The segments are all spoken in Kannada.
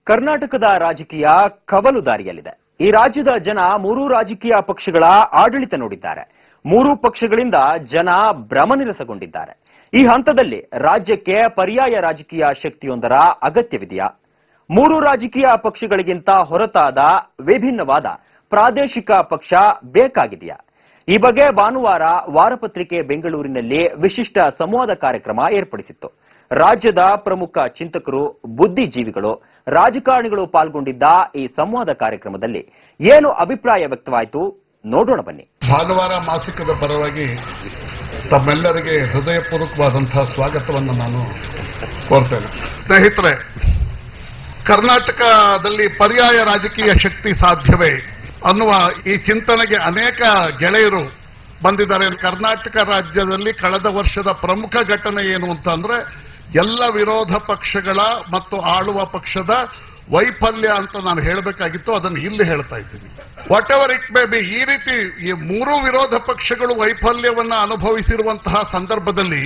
ಕರ್ನಾಟಕದ ರಾಜಕೀಯ ಕವಲು ದಾರಿಯಲ್ಲಿದೆ ಈ ರಾಜ್ಯದ ಜನ ಮೂರೂ ರಾಜಕೀಯ ಪಕ್ಷಗಳ ಆಡಳಿತ ನೋಡಿದ್ದಾರೆ ಮೂರೂ ಪಕ್ಷಗಳಿಂದ ಜನ ಭ್ರಮನಿರಸಗೊಂಡಿದ್ದಾರೆ ಈ ಹಂತದಲ್ಲಿ ರಾಜ್ಯಕ್ಕೆ ಪರ್ಯಾಯ ರಾಜಕೀಯ ಶಕ್ತಿಯೊಂದರ ಅಗತ್ಯವಿದೆಯಾ ಮೂರು ರಾಜಕೀಯ ಪಕ್ಷಗಳಿಗಿಂತ ಹೊರತಾದ ವಿಭಿನ್ನವಾದ ಪ್ರಾದೇಶಿಕ ಪಕ್ಷ ಬೇಕಾಗಿದೆಯಾ ಈ ಬಗ್ಗೆ ಭಾನುವಾರ ವಾರಪತ್ರಿಕೆ ಬೆಂಗಳೂರಿನಲ್ಲಿ ವಿಶಿಷ್ಟ ಸಂವಾದ ಕಾರ್ಯಕ್ರಮ ಏರ್ಪಡಿಸಿತ್ತು ರಾಜ್ಯದ ಪ್ರಮುಖ ಚಿಂತಕರು ಬುದ್ಧಿಜೀವಿಗಳು ರಾಜಕಾರಣಿಗಳು ಪಾಲ್ಗೊಂಡಿದ್ದ ಈ ಸಂವಾದ ಕಾರ್ಯಕ್ರಮದಲ್ಲಿ ಏನು ಅಭಿಪ್ರಾಯ ವ್ಯಕ್ತವಾಯಿತು ನೋಡೋಣ ಬನ್ನಿ ಭಾನುವಾರ ಮಾಸಿಕದ ಪರವಾಗಿ ತಮ್ಮೆಲ್ಲರಿಗೆ ಹೃದಯಪೂರ್ವಕವಾದಂತಹ ಸ್ವಾಗತವನ್ನು ನಾನು ಕೋರ್ತೇನೆ ಸ್ನೇಹಿತರೆ ಕರ್ನಾಟಕದಲ್ಲಿ ಪರ್ಯಾಯ ರಾಜಕೀಯ ಶಕ್ತಿ ಸಾಧ್ಯವೇ ಅನ್ನುವ ಈ ಚಿಂತನೆಗೆ ಅನೇಕ ಗೆಳೆಯರು ಬಂದಿದ್ದಾರೆ ಕರ್ನಾಟಕ ರಾಜ್ಯದಲ್ಲಿ ಕಳೆದ ವರ್ಷದ ಪ್ರಮುಖ ಘಟನೆ ಏನು ಅಂತಂದ್ರೆ ಎಲ್ಲ ವಿರೋಧ ಪಕ್ಷಗಳ ಮತ್ತು ಆಳುವ ಪಕ್ಷದ ವೈಫಲ್ಯ ಅಂತ ನಾನು ಹೇಳಬೇಕಾಗಿತ್ತು ಅದನ್ನು ಇಲ್ಲಿ ಹೇಳ್ತಾ ಇದ್ದೀನಿ whatever it may be ಈ ರೀತಿ ಈ ಮೂರು ವಿರೋಧ ಪಕ್ಷಗಳು ವೈಫಲ್ಯವನ್ನ ಅನುಭವಿಸಿರುವಂತಹ ಸಂದರ್ಭದಲ್ಲಿ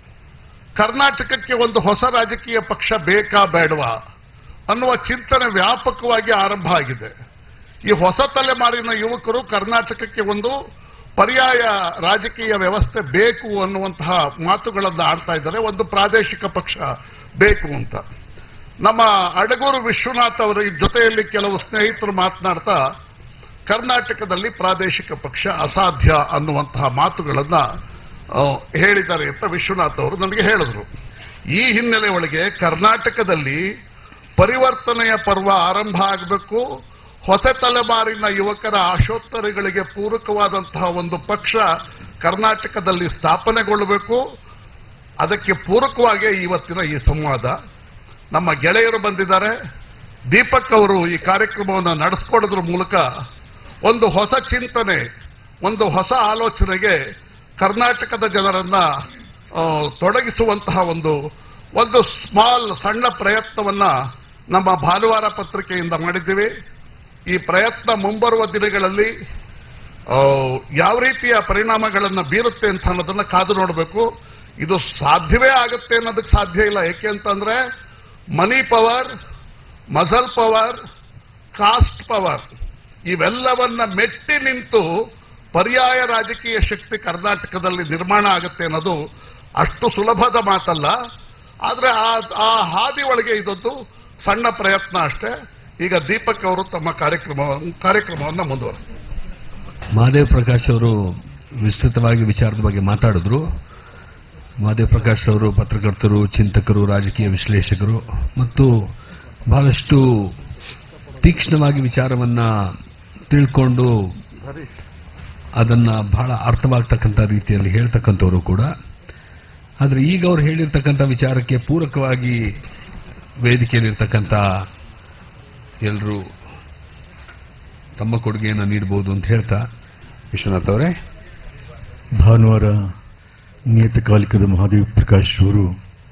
ಕರ್ನಾಟಕಕ್ಕೆ ಒಂದು ಹೊಸ ರಾಜಕೀಯ ಪಕ್ಷ ಬೇಕಾ ಬೇಡವಾ ಅನ್ನುವ ಚಿಂತನೆ ವ್ಯಾಪಕವಾಗಿ ಆರಂಭ ಆಗಿದೆ ಈ ಹೊಸ ತಲೆಮಾರಿನ ಯುವಕರು ಕರ್ನಾಟಕಕ್ಕೆ ಒಂದು ಪರ್ಯಾಯ ರಾಜಕೀಯ ವ್ಯವಸ್ಥೆ ಬೇಕು ಅನ್ನುವಂತಹ ಮಾತುಗಳನ್ನು ಆಡ್ತಾ ಇದ್ದಾರೆ ಒಂದು ಪ್ರಾದೇಶಿಕ ಪಕ್ಷ ಬೇಕು ಅಂತ ನಮ್ಮ ಅಡಗೂರು ವಿಶ್ವನಾಥ್ ಅವರ ಈ ಜೊತೆಯಲ್ಲಿ ಕೆಲವು ಸ್ನೇಹಿತರು ಮಾತನಾಡ್ತಾ ಕರ್ನಾಟಕದಲ್ಲಿ ಪ್ರಾದೇಶಿಕ ಪಕ್ಷ ಅಸಾಧ್ಯ ಅನ್ನುವಂತಹ ಮಾತುಗಳನ್ನ ಆ, ಹೇಳಿದ್ದಾರೆ ಅಂತ ವಿಶ್ವನಾಥ್ ಅವರು ನನಗೆ ಹೇಳಿದ್ರು ಈ ಹಿನ್ನೆಲೆ ಒಳಗೆ ಕರ್ನಾಟಕದಲ್ಲಿ ಪರಿವರ್ತನೆಯ ಪರ್ವ ಆರಂಭ ಆಗಬೇಕು ಹೊಸ ತಲೆಮಾರಿನ ಯುವಕರ ಆಶೋತ್ತರಗಳಿಗೆ ಪೂರಕವಾದಂತಹ ಒಂದು ಪಕ್ಷ ಕರ್ನಾಟಕದಲ್ಲಿ ಸ್ಥಾಪನೆಗೊಳ್ಳಬೇಕು ಅದಕ್ಕೆ ಪೂರಕವಾಗಿ ಇವತ್ತಿನ ಈ ಸಂವಾದ ನಮ್ಮ ಗೆಳೆಯರು ಬಂದಿದ್ದಾರೆ ದೀಪಕ್ ಅವರು ಈ ಕಾರ್ಯಕ್ರಮವನ್ನು ನಡೆಸ್ಕೊಡೋದ್ರ ಮೂಲಕ ಒಂದು ಹೊಸ ಚಿಂತನೆ ಒಂದು ಹೊಸ ಆಲೋಚನೆಗೆ ಕರ್ನಾಟಕದ ಜನರನ್ನ ಆ, ತೊಡಗಿಸುವಂತಹ ಒಂದು ಒಂದು ಸ್ಮಾಲ್ ಸಣ್ಣ ಪ್ರಯತ್ನವನ್ನ ನಮ್ಮ ಭಾನುವಾರ ಪತ್ರಿಕೆಯಿಂದ ಮಾಡಿದ್ದೀವಿ ಈ ಪ್ರಯತ್ನ ಮುಂಬರುವ ದಿನಗಳಲ್ಲಿ ಆ, ಯಾವ ರೀತಿಯ ಪರಿಣಾಮಗಳನ್ನು ಬೀರುತ್ತೆ ಅಂತ ಅನ್ನೋದನ್ನ ಕಾದು ನೋಡಬೇಕು ಇದು ಸಾಧ್ಯವೇ ಆಗುತ್ತೆ ಅನ್ನೋದಕ್ಕೆ ಸಾಧ್ಯ ಇಲ್ಲ ಏಕೆ ಅಂತಂದ್ರೆ money power muscle power caste power ಇವೆಲ್ಲವನ್ನ ಮೆಟ್ಟಿ ನಿಂತು ಪರ್ಯಾಯ ರಾಜಕೀಯ ಶಕ್ತಿ ಕರ್ನಾಟಕದಲ್ಲಿ ನಿರ್ಮಾಣ ಆಗುತ್ತೆ ಅನ್ನೋದು ಅಷ್ಟು ಸುಲಭದ ಮಾತಲ್ಲ ಆದ್ರೆ ಆ ಆ ಹಾದಿ ಒಳಗೆ ಇದೊಂದು ಸಣ್ಣ ಪ್ರಯತ್ನ ಅಷ್ಟೇ ಈಗ ದೀಪಕ್ ಅವರು ತಮ್ಮ ಕಾರ್ಯಕ್ರಮ ಕಾರ್ಯಕ್ರಮವನ್ನು ಮುಂದುವರೆಸ್ತಾರೆ ಮಹಾದೇವ್ ಪ್ರಕಾಶ್ ಅವರು ವಿಸ್ತೃತವಾಗಿ ವಿಚಾರದ ಬಗ್ಗೆ ಮಾತಾಡಿದ್ರು ಮಹಾದೇವ್ ಪ್ರಕಾಶ್ ಅವರು ಪತ್ರಕರ್ತರು ಚಿಂತಕರು ರಾಜಕೀಯ ವಿಶ್ಲೇಷಕರು ಮತ್ತು ಬಹಳಷ್ಟು ತೀಕ್ಷ್ಣವಾಗಿ ವಿಚಾರವನ್ನ ತಿಳ್ಕೊಂಡು ಅದನ್ನ ಬಹಳ ಅರ್ಥವಾಗ್ತಕ್ಕಂಥ ರೀತಿಯಲ್ಲಿ ಹೇಳ್ತಕ್ಕಂಥವರು ಕೂಡ ಆದರೆ ಈಗ ಅವ್ರು ಹೇಳಿರ್ತಕ್ಕಂಥ ವಿಚಾರಕ್ಕೆ ಪೂರಕವಾಗಿ ವೇದಿಕೆಯಲ್ಲಿರ್ತಕ್ಕಂಥ ಎಲ್ಲರೂ ತಮ್ಮ ಕೊಡುಗೆಯನ್ನು ನೀಡಬಹುದು ಅಂತ ಹೇಳ್ತಾ ವಿಶ್ವನಾಥ್ ಅವರೇ ಭಾನುವಾರ ನಿಯತಕಾಲಿಕದ ಮಹಾದೇವ್ ಪ್ರಕಾಶ್ ಅವರು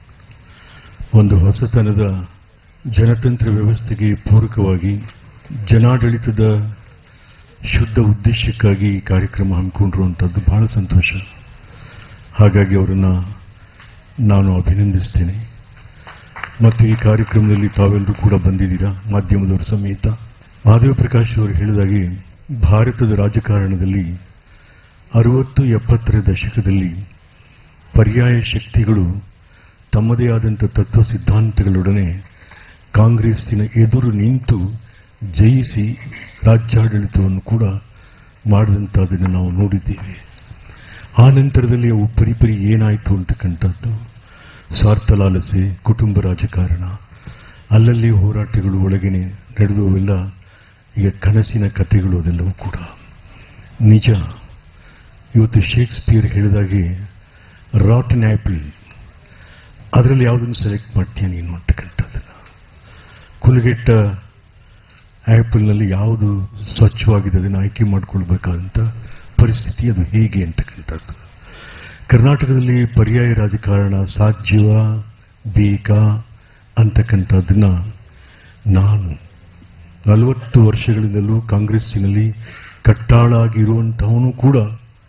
ಒಂದು ಹೊಸತನದ ಜನತಂತ್ರ ವ್ಯವಸ್ಥೆಗೆ ಪೂರಕವಾಗಿ ಜನಾಡಳಿತದ ಶುದ್ಧ ಉದ್ದೇಶಕ್ಕಾಗಿ ಈ ಕಾರ್ಯಕ್ರಮ ಹಮ್ಮಿಕೊಂಡಿರುವಂಥದ್ದು ಬಹಳ ಸಂತೋಷ ಹಾಗಾಗಿ ಅವರನ್ನು ನಾನು ಅಭಿನಂದಿಸ್ತೇನೆ ಮತ್ತು ಈ ಕಾರ್ಯಕ್ರಮದಲ್ಲಿ ತಾವೆಲ್ಲರೂ ಕೂಡ ಬಂದಿದ್ದೀರಾ ಮಾಧ್ಯಮದವರ ಸಮೇತ ಮಹಾದೇವ ಪ್ರಕಾಶ್ ಅವರು ಹೇಳಿದಾಗೆ ಭಾರತದ ರಾಜಕಾರಣದಲ್ಲಿ ಅರವತ್ತು ಎಪ್ಪತ್ತರ ದಶಕದಲ್ಲಿ ಪರ್ಯಾಯ ಶಕ್ತಿಗಳು ತಮ್ಮದೇ ಆದಂಥ ತತ್ವ ಸಿದ್ಧಾಂತಗಳೊಡನೆ ಕಾಂಗ್ರೆಸ್ಸಿನ ಎದುರು ನಿಂತು ಜಯಿಸಿ ರಾಜ್ಯಾಡಳಿತವನ್ನು ಕೂಡ ಮಾಡಿದಂಥದ್ದನ್ನು ನಾವು ನೋಡಿದ್ದೇವೆ ಆ ನಂತರದಲ್ಲಿ ಅವು ಪರಿಪರಿ ಏನಾಯಿತು ಅಂತಕ್ಕಂಥದ್ದು ಸ್ವಾರ್ಥಲಾಲಸೆ ಕುಟುಂಬ ರಾಜಕಾರಣ ಅಲ್ಲಲ್ಲಿ ಹೋರಾಟಗಳು ಒಳಗೇನೆ ನಡೆದವೆಲ್ಲ ಈಗ ಕನಸಿನ ಕಥೆಗಳು ಅದೆಲ್ಲವೂ ಕೂಡ ನಿಜ ಇವತ್ತು ಶೇಕ್ಸ್ಪಿಯರ್ ಹೇಳಿದಾಗೆ ರಾಟನ್ ಆ್ಯಪಲ್ ಅದರಲ್ಲಿ ಯಾವುದನ್ನು ಸೆಲೆಕ್ಟ್ ಮಾಡ್ತೀಯ ನೀನು ಅಂತಕ್ಕಂಥದ್ದನ್ನು ಕುಲಗೆಟ್ಟ ಆ್ಯಪಲ್ನಲ್ಲಿ ಯಾವುದು ಸ್ವಚ್ಛವಾಗಿದೆ ಅದನ್ನು ಆಯ್ಕೆ ಮಾಡಿಕೊಳ್ಬೇಕಾದಂಥ ಪರಿಸ್ಥಿತಿ ಅದು ಹೇಗೆ ಅಂತಕ್ಕಂಥದ್ದು ಕರ್ನಾಟಕದಲ್ಲಿ ಪರ್ಯಾಯ ರಾಜಕಾರಣ ಸಾಧ್ಯವಾ ಬೇಕಾ ಅಂತಕ್ಕಂಥದ್ದನ್ನ ನಾನು ನಲವತ್ತು ವರ್ಷಗಳಿಂದಲೂ ಕಾಂಗ್ರೆಸ್ಸಿನಲ್ಲಿ ಕಟ್ಟಾಳಾಗಿರುವಂಥವನು ಕೂಡ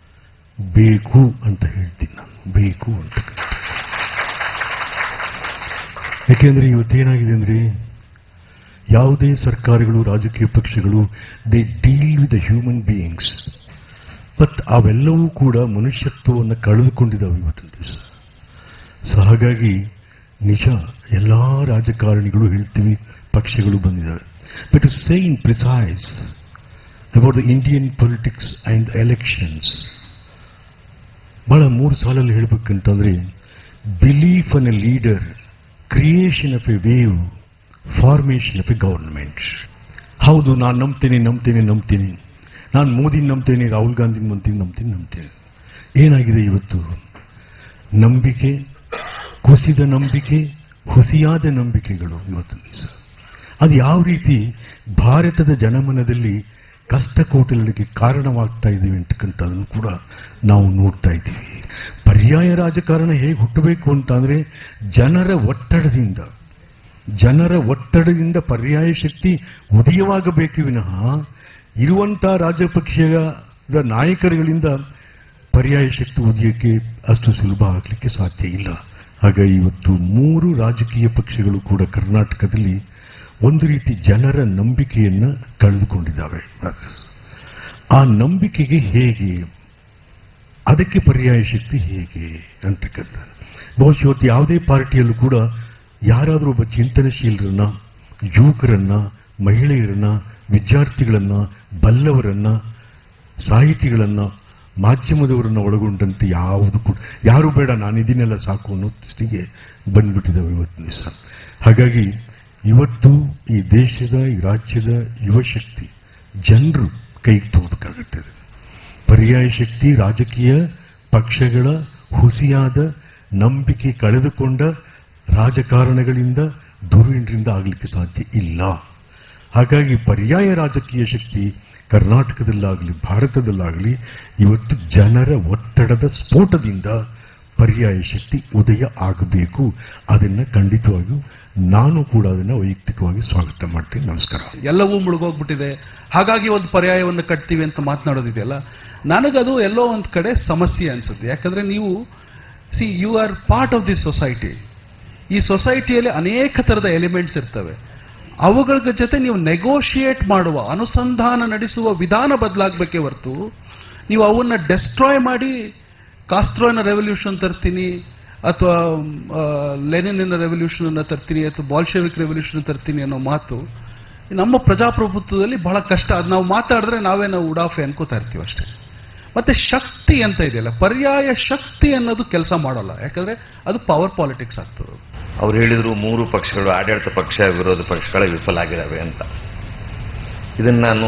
ಬೇಕು ಅಂತ ಹೇಳ್ತೀನಿ ನಾನು ಬೇಕು ಅಂತ ಯಾಕೆಂದ್ರೆ ಇವತ್ತೇನಾಗಿದೆ ಅಂದ್ರೆ ಯಾವುದೇ ಸರ್ಕಾರಗಳು ರಾಜಕೀಯ ಪಕ್ಷಗಳು they deal with the human beings but ಅವೆಲ್ಲವೂ ಕೂಡ ಮನುಷ್ಯತ್ವವನ್ನು ಕಳೆದುಕೊಂಡಿದ್ದಾವೆ ಇವತ್ತಿನ ದಿವಸ ಸೊ ಹಾಗಾಗಿ ನಿಜ ಎಲ್ಲ ರಾಜಕಾರಣಿಗಳು ಹೇಳ್ತೀವಿ ಪಕ್ಷಗಳು ಬಂದಿದ್ದಾವೆ but to say in precise about the Indian politics and elections ಬಹಳ ಮೂರು ಸಾಲಲ್ಲಿ ಹೇಳ್ಬೇಕಂತಂದ್ರೆ belief on a leader creation of a wave formation of a government ಹೌದು ನಾನು ನಂಬ್ತೀನಿ ನಂಬ್ತೀನಿ ನಂಬ್ತೀನಿ ನಾನು ಮೋದಿ ನಂಬ್ತೇನೆ ರಾಹುಲ್ ಗಾಂಧಿ ನಂಬ್ತೀನಿ ನಂಬ್ತೀನಿ ನಂಬ್ತೀನಿ ಏನಾಗಿದೆ ಇವತ್ತು ನಂಬಿಕೆ ಕುಸಿದ ನಂಬಿಕೆ ಹುಸಿಯಾದ ನಂಬಿಕೆಗಳು ಇವತ್ತು ದಿವಸ ಅದು ಯಾವ ರೀತಿ ಭಾರತದ ಜನಮನದಲ್ಲಿ ಕಷ್ಟ ಕೋಟಲಗಳಿಗೆ ಕಾರಣವಾಗ್ತಾ ಇದ್ದೀವಿ ಅಂತಕ್ಕಂಥದ್ದನ್ನು ಕೂಡ ನಾವು ನೋಡ್ತಾ ಇದ್ದೀವಿ ಪರ್ಯಾಯ ರಾಜಕಾರಣ ಹೇಗೆ ಹುಟ್ಟಬೇಕು ಅಂತ ಅಂದ್ರೆ ಜನರ ಒತ್ತಡದಿಂದ ಜನರ ಒತ್ತಡದಿಂದ ಪರ್ಯಾಯ ಶಕ್ತಿ ಉದಯವಾಗಬೇಕು ವಿನಃ ಇರುವಂತ ರಾಜಪಕ್ಷದ ನಾಯಕರುಗಳಿಂದ ಪರ್ಯಾಯ ಶಕ್ತಿ ಉದಯಕ್ಕೆ ಅಷ್ಟು ಸುಲಭ ಆಗಲಿಕ್ಕೆ ಸಾಧ್ಯ ಇಲ್ಲ ಹಾಗಾಗಿ ಇವತ್ತು ಮೂರು ರಾಜಕೀಯ ಪಕ್ಷಗಳು ಕೂಡ ಕರ್ನಾಟಕದಲ್ಲಿ ಒಂದು ರೀತಿ ಜನರ ನಂಬಿಕೆಯನ್ನ ಕಳೆದುಕೊಂಡಿದ್ದಾವೆ ಆ ನಂಬಿಕೆಗೆ ಹೇಗೆ ಅದಕ್ಕೆ ಪರ್ಯಾಯ ಶಕ್ತಿ ಹೇಗೆ ಅಂತಕ್ಕಂಥ ಬಹುಶಃ ಇವತ್ತು ಯಾವುದೇ ಪಾರ್ಟಿಯಲ್ಲೂ ಕೂಡ ಯಾರಾದರೂ ಒಬ್ಬ ಚಿಂತನಶೀಲರನ್ನ ಯುವಕರನ್ನ ಮಹಿಳೆಯರನ್ನ ವಿದ್ಯಾರ್ಥಿಗಳನ್ನ ಬಲ್ಲವರನ್ನ ಸಾಹಿತಿಗಳನ್ನ ಮಾಧ್ಯಮದವರನ್ನ ಒಳಗೊಂಡಂತೆ ಯಾವುದು ಕೂಡ ಯಾರು ಬೇಡ ನಾನು ಇದನ್ನೆಲ್ಲ ಸಾಕು ಅನ್ನೋ ಸ್ಥಿತಿಗೆ ಬಂದ್ಬಿಟ್ಟಿದ್ದಾವೆ ಇವತ್ತಿನ ದಿವಸ ಹಾಗಾಗಿ ಇವತ್ತು ಈ ದೇಶದ ಈ ರಾಜ್ಯದ ಯುವಶಕ್ತಿ ಜನರು ಕೈಗೆ ತಗೋಬೇಕಾಗುತ್ತದೆ ಪರ್ಯಾಯ ಶಕ್ತಿ ರಾಜಕೀಯ ಪಕ್ಷಗಳ ಹುಸಿಯಾದ ನಂಬಿಕೆ ಕಳೆದುಕೊಂಡ ರಾಜಕಾರಣಗಳಿಂದ ಧುರೀಣರಿಂದ ಆಗಲಿಕ್ಕೆ ಸಾಧ್ಯ ಇಲ್ಲ ಹಾಗಾಗಿ ಪರ್ಯಾಯ ರಾಜಕೀಯ ಶಕ್ತಿ ಕರ್ನಾಟಕದಲ್ಲಾಗಲಿ ಭಾರತದಲ್ಲಾಗಲಿ ಇವತ್ತು ಜನರ ಒತ್ತಡದ ಸ್ಫೋಟದಿಂದ ಪರ್ಯಾಯ ಶಕ್ತಿ ಉದಯ ಆಗಬೇಕು ಅದನ್ನು ಖಂಡಿತವಾಗಿಯೂ ನಾನು ಕೂಡ ಅದನ್ನು ವೈಯಕ್ತಿಕವಾಗಿ ಸ್ವಾಗತ ಮಾಡ್ತೀನಿ ನಮಸ್ಕಾರ ಎಲ್ಲವೂ ಮುಳುಗೋಗ್ಬಿಟ್ಟಿದೆ ಹಾಗಾಗಿ ಒಂದು ಪರ್ಯಾಯವನ್ನು ಕಟ್ತೀವಿ ಅಂತ ಮಾತನಾಡೋದಿದೆಯಲ್ಲ ನನಗದು ಎಲ್ಲೋ ಒಂದು ಕಡೆ ಸಮಸ್ಯೆ ಅನ್ಸುತ್ತೆ ಯಾಕಂದ್ರೆ ನೀವು see you are part of this society ಈ ಸೊಸೈಟಿಯಲ್ಲಿ ಅನೇಕ ಥರದ ಎಲಿಮೆಂಟ್ಸ್ ಇರ್ತವೆ ಅವುಗಳ ಜೊತೆ ನೀವು ನೆಗೋಷಿಯೇಟ್ ಮಾಡುವ ಅನುಸಂಧಾನ ನಡೆಸುವ ವಿಧಾನ ಬದಲಾಗಬೇಕೇ ಹೊರತು ನೀವು ಅವನ್ನ ಡೆಸ್ಟ್ರಾಯ್ ಮಾಡಿ ಕಾಸ್ಟ್ರೋನ ರೆವಲ್ಯೂಷನ್ ತರ್ತೀನಿ ಅಥವಾ ಲೆನಿನ ರೆವಲ್ಯೂಷನ್ ಅನ್ನ ತರ್ತೀನಿ ಅಥವಾ ಬಾಲ್ಶೆವಿಕ್ ರೆವಲ್ಯೂಷನ್ ತರ್ತೀನಿ ಅನ್ನೋ ಮಾತು ನಮ್ಮ ಪ್ರಜಾಪ್ರಭುತ್ವದಲ್ಲಿ ಬಹಳ ಕಷ್ಟ ಅದು ನಾವು ಮಾತಾಡಿದ್ರೆ ನಾವೇ ನಾವು ಉಡಾಫೆ ಅನ್ಕೋತಾ ಇರ್ತೀವಿ ಅಷ್ಟೇ ಮತ್ತೆ ಶಕ್ತಿ ಅಂತ ಇದೆಯಲ್ಲ ಪರ್ಯಾಯ ಶಕ್ತಿ ಅನ್ನೋದು ಕೆಲಸ ಮಾಡೋಲ್ಲ ಯಾಕಂದ್ರೆ ಅದು ಪವರ್ ಪಾಲಿಟಿಕ್ಸ್ ಆಗ್ತದೆ ಅವ್ರು ಹೇಳಿದ್ರು ಮೂರು ಪಕ್ಷಗಳು ಆಡಳಿತ ಪಕ್ಷ ವಿರೋಧ ಪಕ್ಷಗಳ ವಿಫಲ ಆಗಿದ್ದಾವೆ ಅಂತ ಇದನ್ನ ನಾನು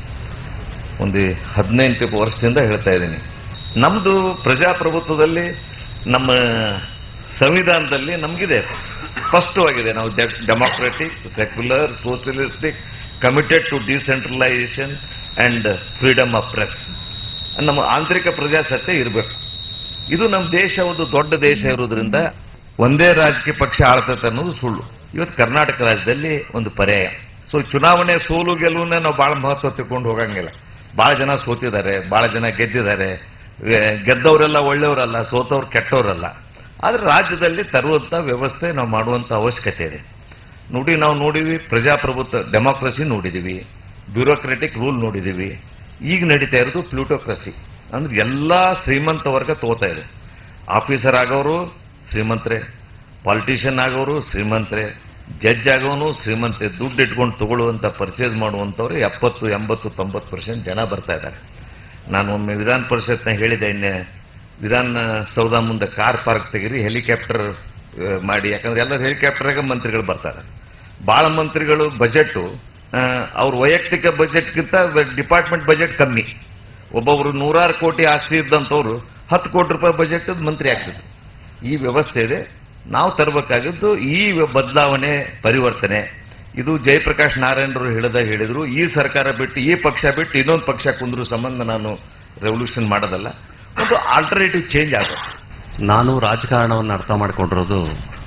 ಒಂದು ಹದಿನೆಂಟು ವರ್ಷದಿಂದ ಹೇಳ್ತಾ ಇದ್ದೀನಿ ನಮ್ಮದು ಪ್ರಜಾಪ್ರಭುತ್ವದಲ್ಲಿ ನಮ್ಮ ಸಂವಿಧಾನದಲ್ಲಿ ನಮಗಿದೆ ಸ್ಪಷ್ಟವಾಗಿದೆ ನಾವು democratic secular socialistic committed to decentralisation and freedom of press ನಮ್ಮ ಆಂತರಿಕ ಪ್ರಜಾಸತ್ತೆ ಇರಬೇಕು ಇದು ನಮ್ಮ ದೇಶ ಒಂದು ದೊಡ್ಡ ದೇಶ ಇರೋದ್ರಿಂದ ಒಂದೇ ರಾಜಕೀಯ ಪಕ್ಷ ಆಳ್ತತೆ ಅನ್ನೋದು ಸುಳ್ಳು ಇವತ್ತು ಕರ್ನಾಟಕ ರಾಜ್ಯದಲ್ಲಿ ಒಂದು ಪರ್ಯಾಯ ಸೊ ಚುನಾವಣೆ ಸೋಲು ಗೆಲುವನ್ನ ನಾವು ಬಹಳ ಮಹತ್ವ ತಗೊಂಡು ಹೋಗಂಗಿಲ್ಲ ಬಹಳ ಜನ ಸೋತಿದ್ದಾರೆ ಬಹಳ ಜನ ಗೆದ್ದಿದ್ದಾರೆ ಏ, ಗೆದ್ದವರೆಲ್ಲ ಒಳ್ಳೆಯವರಲ್ಲ ಸೋತವ್ರು ಕೆಟ್ಟವರಲ್ಲ ಆದ್ರೆ ರಾಜ್ಯದಲ್ಲಿ ತರುವಂತ ವ್ಯವಸ್ಥೆ ನಾವು ಮಾಡುವಂತ ಅವಶ್ಯಕತೆ ಇದೆ ನೋಡಿ ನಾವು ನೋಡಿವಿ ಪ್ರಜಾಪ್ರಭುತ್ವ ಡೆಮಾಕ್ರಸಿ ನೋಡಿದೀವಿ ಬ್ಯೂರೋಕ್ರೆಟಿಕ್ ರೂಲ್ ನೋಡಿದೀವಿ ಈಗ ನಡೀತಾ ಇರೋದು ಪ್ಲೂಟೋಕ್ರಸಿ ಅಂದ್ರೆ ಎಲ್ಲಾ ಶ್ರೀಮಂತ ವರ್ಗ ತಗೋತಾ ಇದೆ ಆಫೀಸರ್ ಆಗೋರು ಶ್ರೀಮಂತರೇ ಪಾಲಿಟಿಷಿಯನ್ ಆಗೋರು ಶ್ರೀಮಂತರೇ ಜಡ್ಜ್ ಆಗೋನು ಶ್ರೀಮಂತೆ ದುಡ್ಡು ಇಟ್ಕೊಂಡು ತಗೊಳ್ಳುವಂತ ಪರ್ಚೇಸ್ ಮಾಡುವಂತವ್ರು ಎಪ್ಪತ್ತು ಎಂಬತ್ತು ತೊಂಬತ್ತು ಪರ್ಸೆಂಟ್ ಜನ ಬರ್ತಾ ಇದ್ದಾರೆ ನಾನು ಒಮ್ಮೆ ವಿಧಾನ ಪರಿಷತ್ನ ಹೇಳಿದೆ ಇನ್ನೆ ವಿಧಾನ ಸೌಧ ಮುಂದೆ ಕಾರ್ ಪಾರ್ಕ್ ತೆಗಿರಿ ಹೆಲಿಕಾಪ್ಟರ್ ಮಾಡಿ ಯಾಕಂದ್ರೆ ಎಲ್ಲರೂ ಹೆಲಿಕಾಪ್ಟರ್ಗೆ ಮಂತ್ರಿಗಳು ಬರ್ತಾರೆ ಬಹಳ ಮಂತ್ರಿಗಳು ಬಜೆಟ್ ಅವ್ರ ವೈಯಕ್ತಿಕ ಬಜೆಟ್ಗಿಂತ ಡಿಪಾರ್ಟ್ಮೆಂಟ್ ಬಜೆಟ್ ಕಮ್ಮಿ ಒಬ್ಬೊಬ್ರು ನೂರಾರು ಕೋಟಿ ಆಸ್ತಿ ಇದ್ದಂಥವ್ರು ಹತ್ತು ಕೋಟಿ ರೂಪಾಯಿ ಬಜೆಟ್ ಮಂತ್ರಿ ಆಗ್ತಿದ್ರು ಈ ವ್ಯವಸ್ಥೆ ಇದೆ ನಾವು ತರಬೇಕಾಗಿದ್ದು ಈ ಬದಲಾವಣೆ ಪರಿವರ್ತನೆ ಇದು ಜಯಪ್ರಕಾಶ್ ನಾರಾಯಣರು ಹೇಳಿದಾಗ ಹೇಳಿದ್ರು ಈ ಸರ್ಕಾರ ಬಿಟ್ಟು ಈ ಪಕ್ಷ ಬಿಟ್ಟು ಇನ್ನೊಂದು ಪಕ್ಷ ಕುಂದ್ರು ಸಂಬಂಧ ನಾನು ರೆವಲ್ಯೂಷನ್ ಮಾಡೋದಲ್ಲ ಒಂದು ಆಲ್ಟರ್ನೇಟಿವ್ ಚೇಂಜ್ ಆಗುತ್ತೆ ನಾನು ರಾಜಕಾರಣವನ್ನು ಅರ್ಥ ಮಾಡಿಕೊಂಡಿರೋದು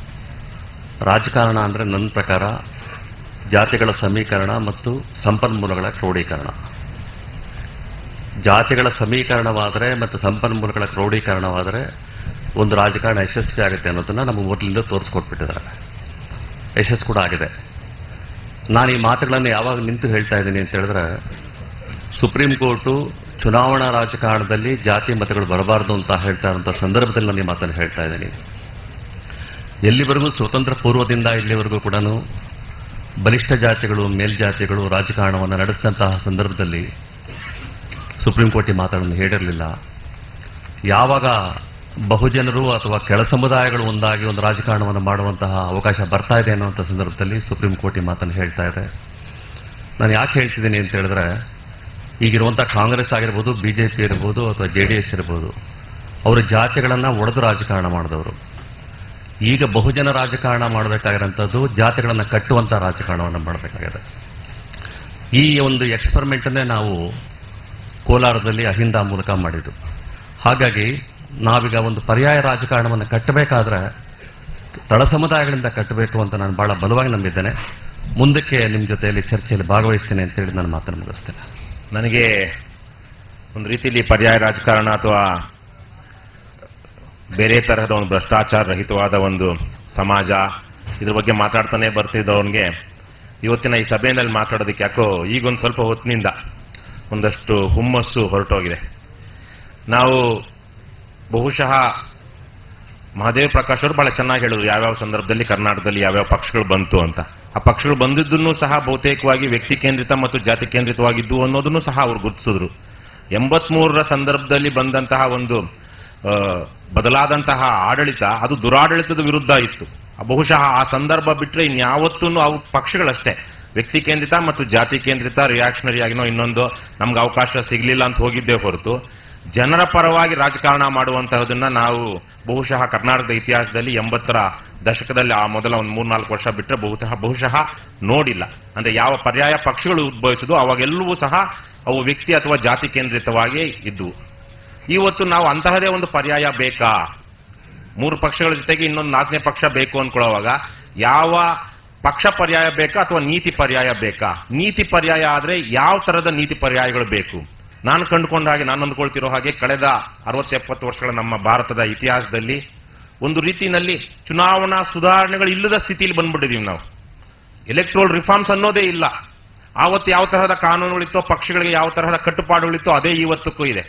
ರಾಜಕಾರಣ ಅಂದರೆ ನನ್ನ ಪ್ರಕಾರ ಜಾತಿಗಳ ಸಮೀಕರಣ ಮತ್ತು ಸಂಪನ್ಮೂಲಗಳ ಕ್ರೋಢೀಕರಣ ಜಾತಿಗಳ ಸಮೀಕರಣವಾದರೆ ಮತ್ತು ಸಂಪನ್ಮೂಲಗಳ ಕ್ರೋಢೀಕರಣವಾದರೆ ಒಂದು ರಾಜಕಾರಣ ಯಶಸ್ವಿ ಆಗುತ್ತೆ ಅನ್ನೋದನ್ನ ನಮಗೆ ಮೊದಲಿಂದ ತೋರಿಸ್ಕೊಟ್ಬಿಟ್ಟಿದ್ದಾರೆ ಯಶಸ್ಸು ಕೂಡ ಆಗಿದೆ ನಾನು ಈ ಮಾತುಗಳನ್ನು ಯಾವಾಗ ನಿಂತು ಹೇಳ್ತಾ ಇದ್ದೀನಿ ಅಂತ ಹೇಳಿದ್ರೆ ಸುಪ್ರೀಂ ಕೋರ್ಟು ಚುನಾವಣಾ ರಾಜಕಾರಣದಲ್ಲಿ ಜಾತಿ ಮತಗಳು ಬರಬಾರದು ಅಂತ ಹೇಳ್ತಾ ಇರುವಂಥ ಸಂದರ್ಭದಲ್ಲಿ ನಾನು ಈ ಮಾತನ್ನು ಹೇಳ್ತಾ ಇದ್ದೀನಿ ಎಲ್ಲಿವರೆಗೂ ಸ್ವತಂತ್ರ ಪೂರ್ವದಿಂದ ಇಲ್ಲಿವರೆಗೂ ಕೂಡ ಬಲಿಷ್ಠ ಜಾತಿಗಳು ಮೇಲ್ಜಾತಿಗಳು ರಾಜಕಾರಣವನ್ನು ನಡೆಸಿದಂತಹ ಸಂದರ್ಭದಲ್ಲಿ ಸುಪ್ರೀಂ ಕೋರ್ಟ್ ಈ ಮಾತುಗಳನ್ನು ಹೇಳಿರಲಿಲ್ಲ ಯಾವಾಗ ಬಹುಜನರು ಅಥವಾ ಕೆಳ ಸಮುದಾಯಗಳು ಒಂದಾಗಿ ಒಂದು ರಾಜಕಾರಣವನ್ನು ಮಾಡುವಂತಹ ಅವಕಾಶ ಬರ್ತಾ ಇದೆ ಅನ್ನುವಂಥ ಸಂದರ್ಭದಲ್ಲಿ ಸುಪ್ರೀಂ ಕೋರ್ಟ್ ಈ ಮಾತನ್ನು ಹೇಳ್ತಾ ಇದೆ ನಾನು ಯಾಕೆ ಹೇಳ್ತಿದ್ದೀನಿ ಅಂತ ಹೇಳಿದ್ರೆ ಈಗಿರುವಂಥ ಕಾಂಗ್ರೆಸ್ ಆಗಿರ್ಬೋದು ಬಿಜೆಪಿ ಇರ್ಬೋದು ಅಥವಾ ಜೆ ಡಿ ಎಸ್ ಇರ್ಬೋದು ಅವರು ಜಾತಿಗಳನ್ನು ಒಡೆದು ರಾಜಕಾರಣ ಮಾಡಿದವರು ಈಗ ಬಹುಜನ ರಾಜಕಾರಣ ಮಾಡಬೇಕಾಗಿರೋಂಥದ್ದು ಜಾತಿಗಳನ್ನು ಕಟ್ಟುವಂಥ ರಾಜಕಾರಣವನ್ನು ಮಾಡಬೇಕಾಗಿದೆ ಈ ಒಂದು ಎಕ್ಸ್ಪರಿಮೆಂಟನ್ನೇ ನಾವು ಕೋಲಾರದಲ್ಲಿ ಅಹಿಂದ ಮೂಲಕ ಮಾಡಿದ್ದು ಹಾಗಾಗಿ ನಾವೀಗ ಒಂದು ಪರ್ಯಾಯ ರಾಜಕಾರಣವನ್ನು ಕಟ್ಟಬೇಕಾದ್ರೆ ತಳ ಸಮುದಾಯಗಳಿಂದ ಕಟ್ಟಬೇಕು ಅಂತ ನಾನು ಬಹಳ ಬಲವಾಗಿ ನಂಬಿದ್ದೇನೆ ಮುಂದಕ್ಕೆ ನಿಮ್ಮ ಜೊತೆಯಲ್ಲಿ ಚರ್ಚೆಯಲ್ಲಿ ಭಾಗವಹಿಸ್ತೇನೆ ಅಂತೇಳಿ ನಾನು ಮಾತನ್ನು ಮುಗಿಸ್ತೇನೆ ನನಗೆ ಒಂದು ರೀತಿಯಲ್ಲಿ ಪರ್ಯಾಯ ರಾಜಕಾರಣ ಅಥವಾ ಬೇರೆ ತರಹದ ಒಂದು ಭ್ರಷ್ಟಾಚಾರ ರಹಿತವಾದ ಒಂದು ಸಮಾಜ ಇದ್ರ ಬಗ್ಗೆ ಮಾತಾಡ್ತಾನೆ ಬರ್ತಿದ್ದವನಿಗೆ ಇವತ್ತಿನ ಈ ಸಭೆಯಲ್ಲಿ ಮಾತಾಡೋದಕ್ಕೆ ಯಾಕೋ ಈಗೊಂದು ಸ್ವಲ್ಪ ಹೊತ್ತಿನಿಂದ ಒಂದಷ್ಟು ಹುಮ್ಮಸ್ಸು ಹೊರಟೋಗಿದೆ ನಾವು ಬಹುಶಃ ಮಹಾದೇವ ಪ್ರಕಾಶ್ ಅವರು ಬಹಳ ಚೆನ್ನಾಗಿ ಹೇಳಿದ್ರು ಯಾವ್ಯಾವ ಸಂದರ್ಭದಲ್ಲಿ ಕರ್ನಾಟಕದಲ್ಲಿ ಯಾವ್ಯಾವ ಪಕ್ಷಗಳು ಬಂತು ಅಂತ ಆ ಪಕ್ಷಗಳು ಬಂದಿದ್ದನ್ನು ಸಹ ಬಹುತೇಕವಾಗಿ ವ್ಯಕ್ತಿ ಕೇಂದ್ರಿತ ಮತ್ತು ಜಾತಿ ಕೇಂದ್ರಿತವಾಗಿದ್ದು ಅನ್ನೋದನ್ನು ಸಹ ಅವರು ಗುರುತಿಸಿದ್ರು ಎಂಬತ್ಮೂರರ ಸಂದರ್ಭದಲ್ಲಿ ಬಂದಂತಹ ಒಂದು ಆ, ಬದಲಾದಂತಹ ಆಡಳಿತ ಅದು ದುರಾಡಳಿತದ ವಿರುದ್ಧ ಇತ್ತು ಬಹುಶಃ ಆ ಸಂದರ್ಭ ಬಿಟ್ಟರೆ ಇನ್ಯಾವತ್ತೂ ಅವು ಪಕ್ಷಗಳಷ್ಟೇ ವ್ಯಕ್ತಿ ಕೇಂದ್ರಿತ ಮತ್ತು ಜಾತಿ ಕೇಂದ್ರಿತ ರಿಯಾಕ್ಷನರಿ ಆಗಿನೋ ಇನ್ನೊಂದು ನಮ್ಗೆ ಅವಕಾಶ ಸಿಗಲಿಲ್ಲ ಅಂತ ಹೋಗಿದ್ದೇ ಹೊರತು ಜನರ ಪರವಾಗಿ ರಾಜಕಾರಣ ಮಾಡುವಂತಹದನ್ನ ನಾವು ಬಹುಶಃ ಕರ್ನಾಟಕದ ಇತಿಹಾಸದಲ್ಲಿ ಎಂಬತ್ತರ ದಶಕದಲ್ಲಿ ಆ ಮೊದಲ ಒಂದು ಮೂರ್ನಾಲ್ಕು ವರ್ಷ ಬಿಟ್ಟರೆ ಬಹುತಃ ಬಹುಶಃ ನೋಡಿಲ್ಲ ಅಂದ್ರೆ ಯಾವ ಪರ್ಯಾಯ ಪಕ್ಷಗಳು ಉದ್ಭವಿಸಿದ್ವು ಅವಾಗೆಲ್ಲವೂ ಸಹ ಅವು ವ್ಯಕ್ತಿ ಅಥವಾ ಜಾತಿ ಕೇಂದ್ರಿತವಾಗಿ ಇದ್ವು ಇವತ್ತು ನಾವು ಅಂತಹದೇ ಒಂದು ಪರ್ಯಾಯ ಬೇಕಾ ಮೂರು ಪಕ್ಷಗಳ ಜೊತೆಗೆ ಇನ್ನೊಂದು ನಾಲ್ಕನೇ ಪಕ್ಷ ಬೇಕು ಅನ್ಕೊಳ್ಳೋವಾಗ ಯಾವ ಪಕ್ಷ ಪರ್ಯಾಯ ಬೇಕಾ ಅಥವಾ ನೀತಿ ಪರ್ಯಾಯ ಬೇಕಾ ನೀತಿ ಪರ್ಯಾಯ ಆದ್ರೆ ಯಾವ ತರದ ನೀತಿ ಪರ್ಯಾಯಗಳು ಬೇಕು ನಾನು ಕಂಡುಕೊಂಡ ಹಾಗೆ ನಾನು ಅಂದ್ಕೊಳ್ತಿರೋ ಹಾಗೆ ಕಳೆದ ಅರವತ್ತೆಪ್ಪತ್ತು ವರ್ಷಗಳ ನಮ್ಮ ಭಾರತದ ಇತಿಹಾಸದಲ್ಲಿ ಒಂದು ರೀತಿಯಲ್ಲಿ ಚುನಾವಣಾ ಸುಧಾರಣೆಗಳು ಇಲ್ಲದ ಸ್ಥಿತಿಯಲ್ಲಿ ಬಂದ್ಬಿಟ್ಟಿದೀವಿ ನಾವು ಎಲೆಕ್ಟ್ರೋಲ್ ರಿಫಾರ್ಮ್ಸ್ ಅನ್ನೋದೇ ಇಲ್ಲ ಆವತ್ತು ಯಾವ ತರಹದ ಕಾನೂನುಗಳಿತ್ತೋ ಪಕ್ಷಗಳಿಗೆ ಯಾವ ತರಹದ ಕಟ್ಟುಪಾಡುಗಳಿತ್ತೋ ಅದೇ ಇವತ್ತಕ್ಕೂ ಇದೆ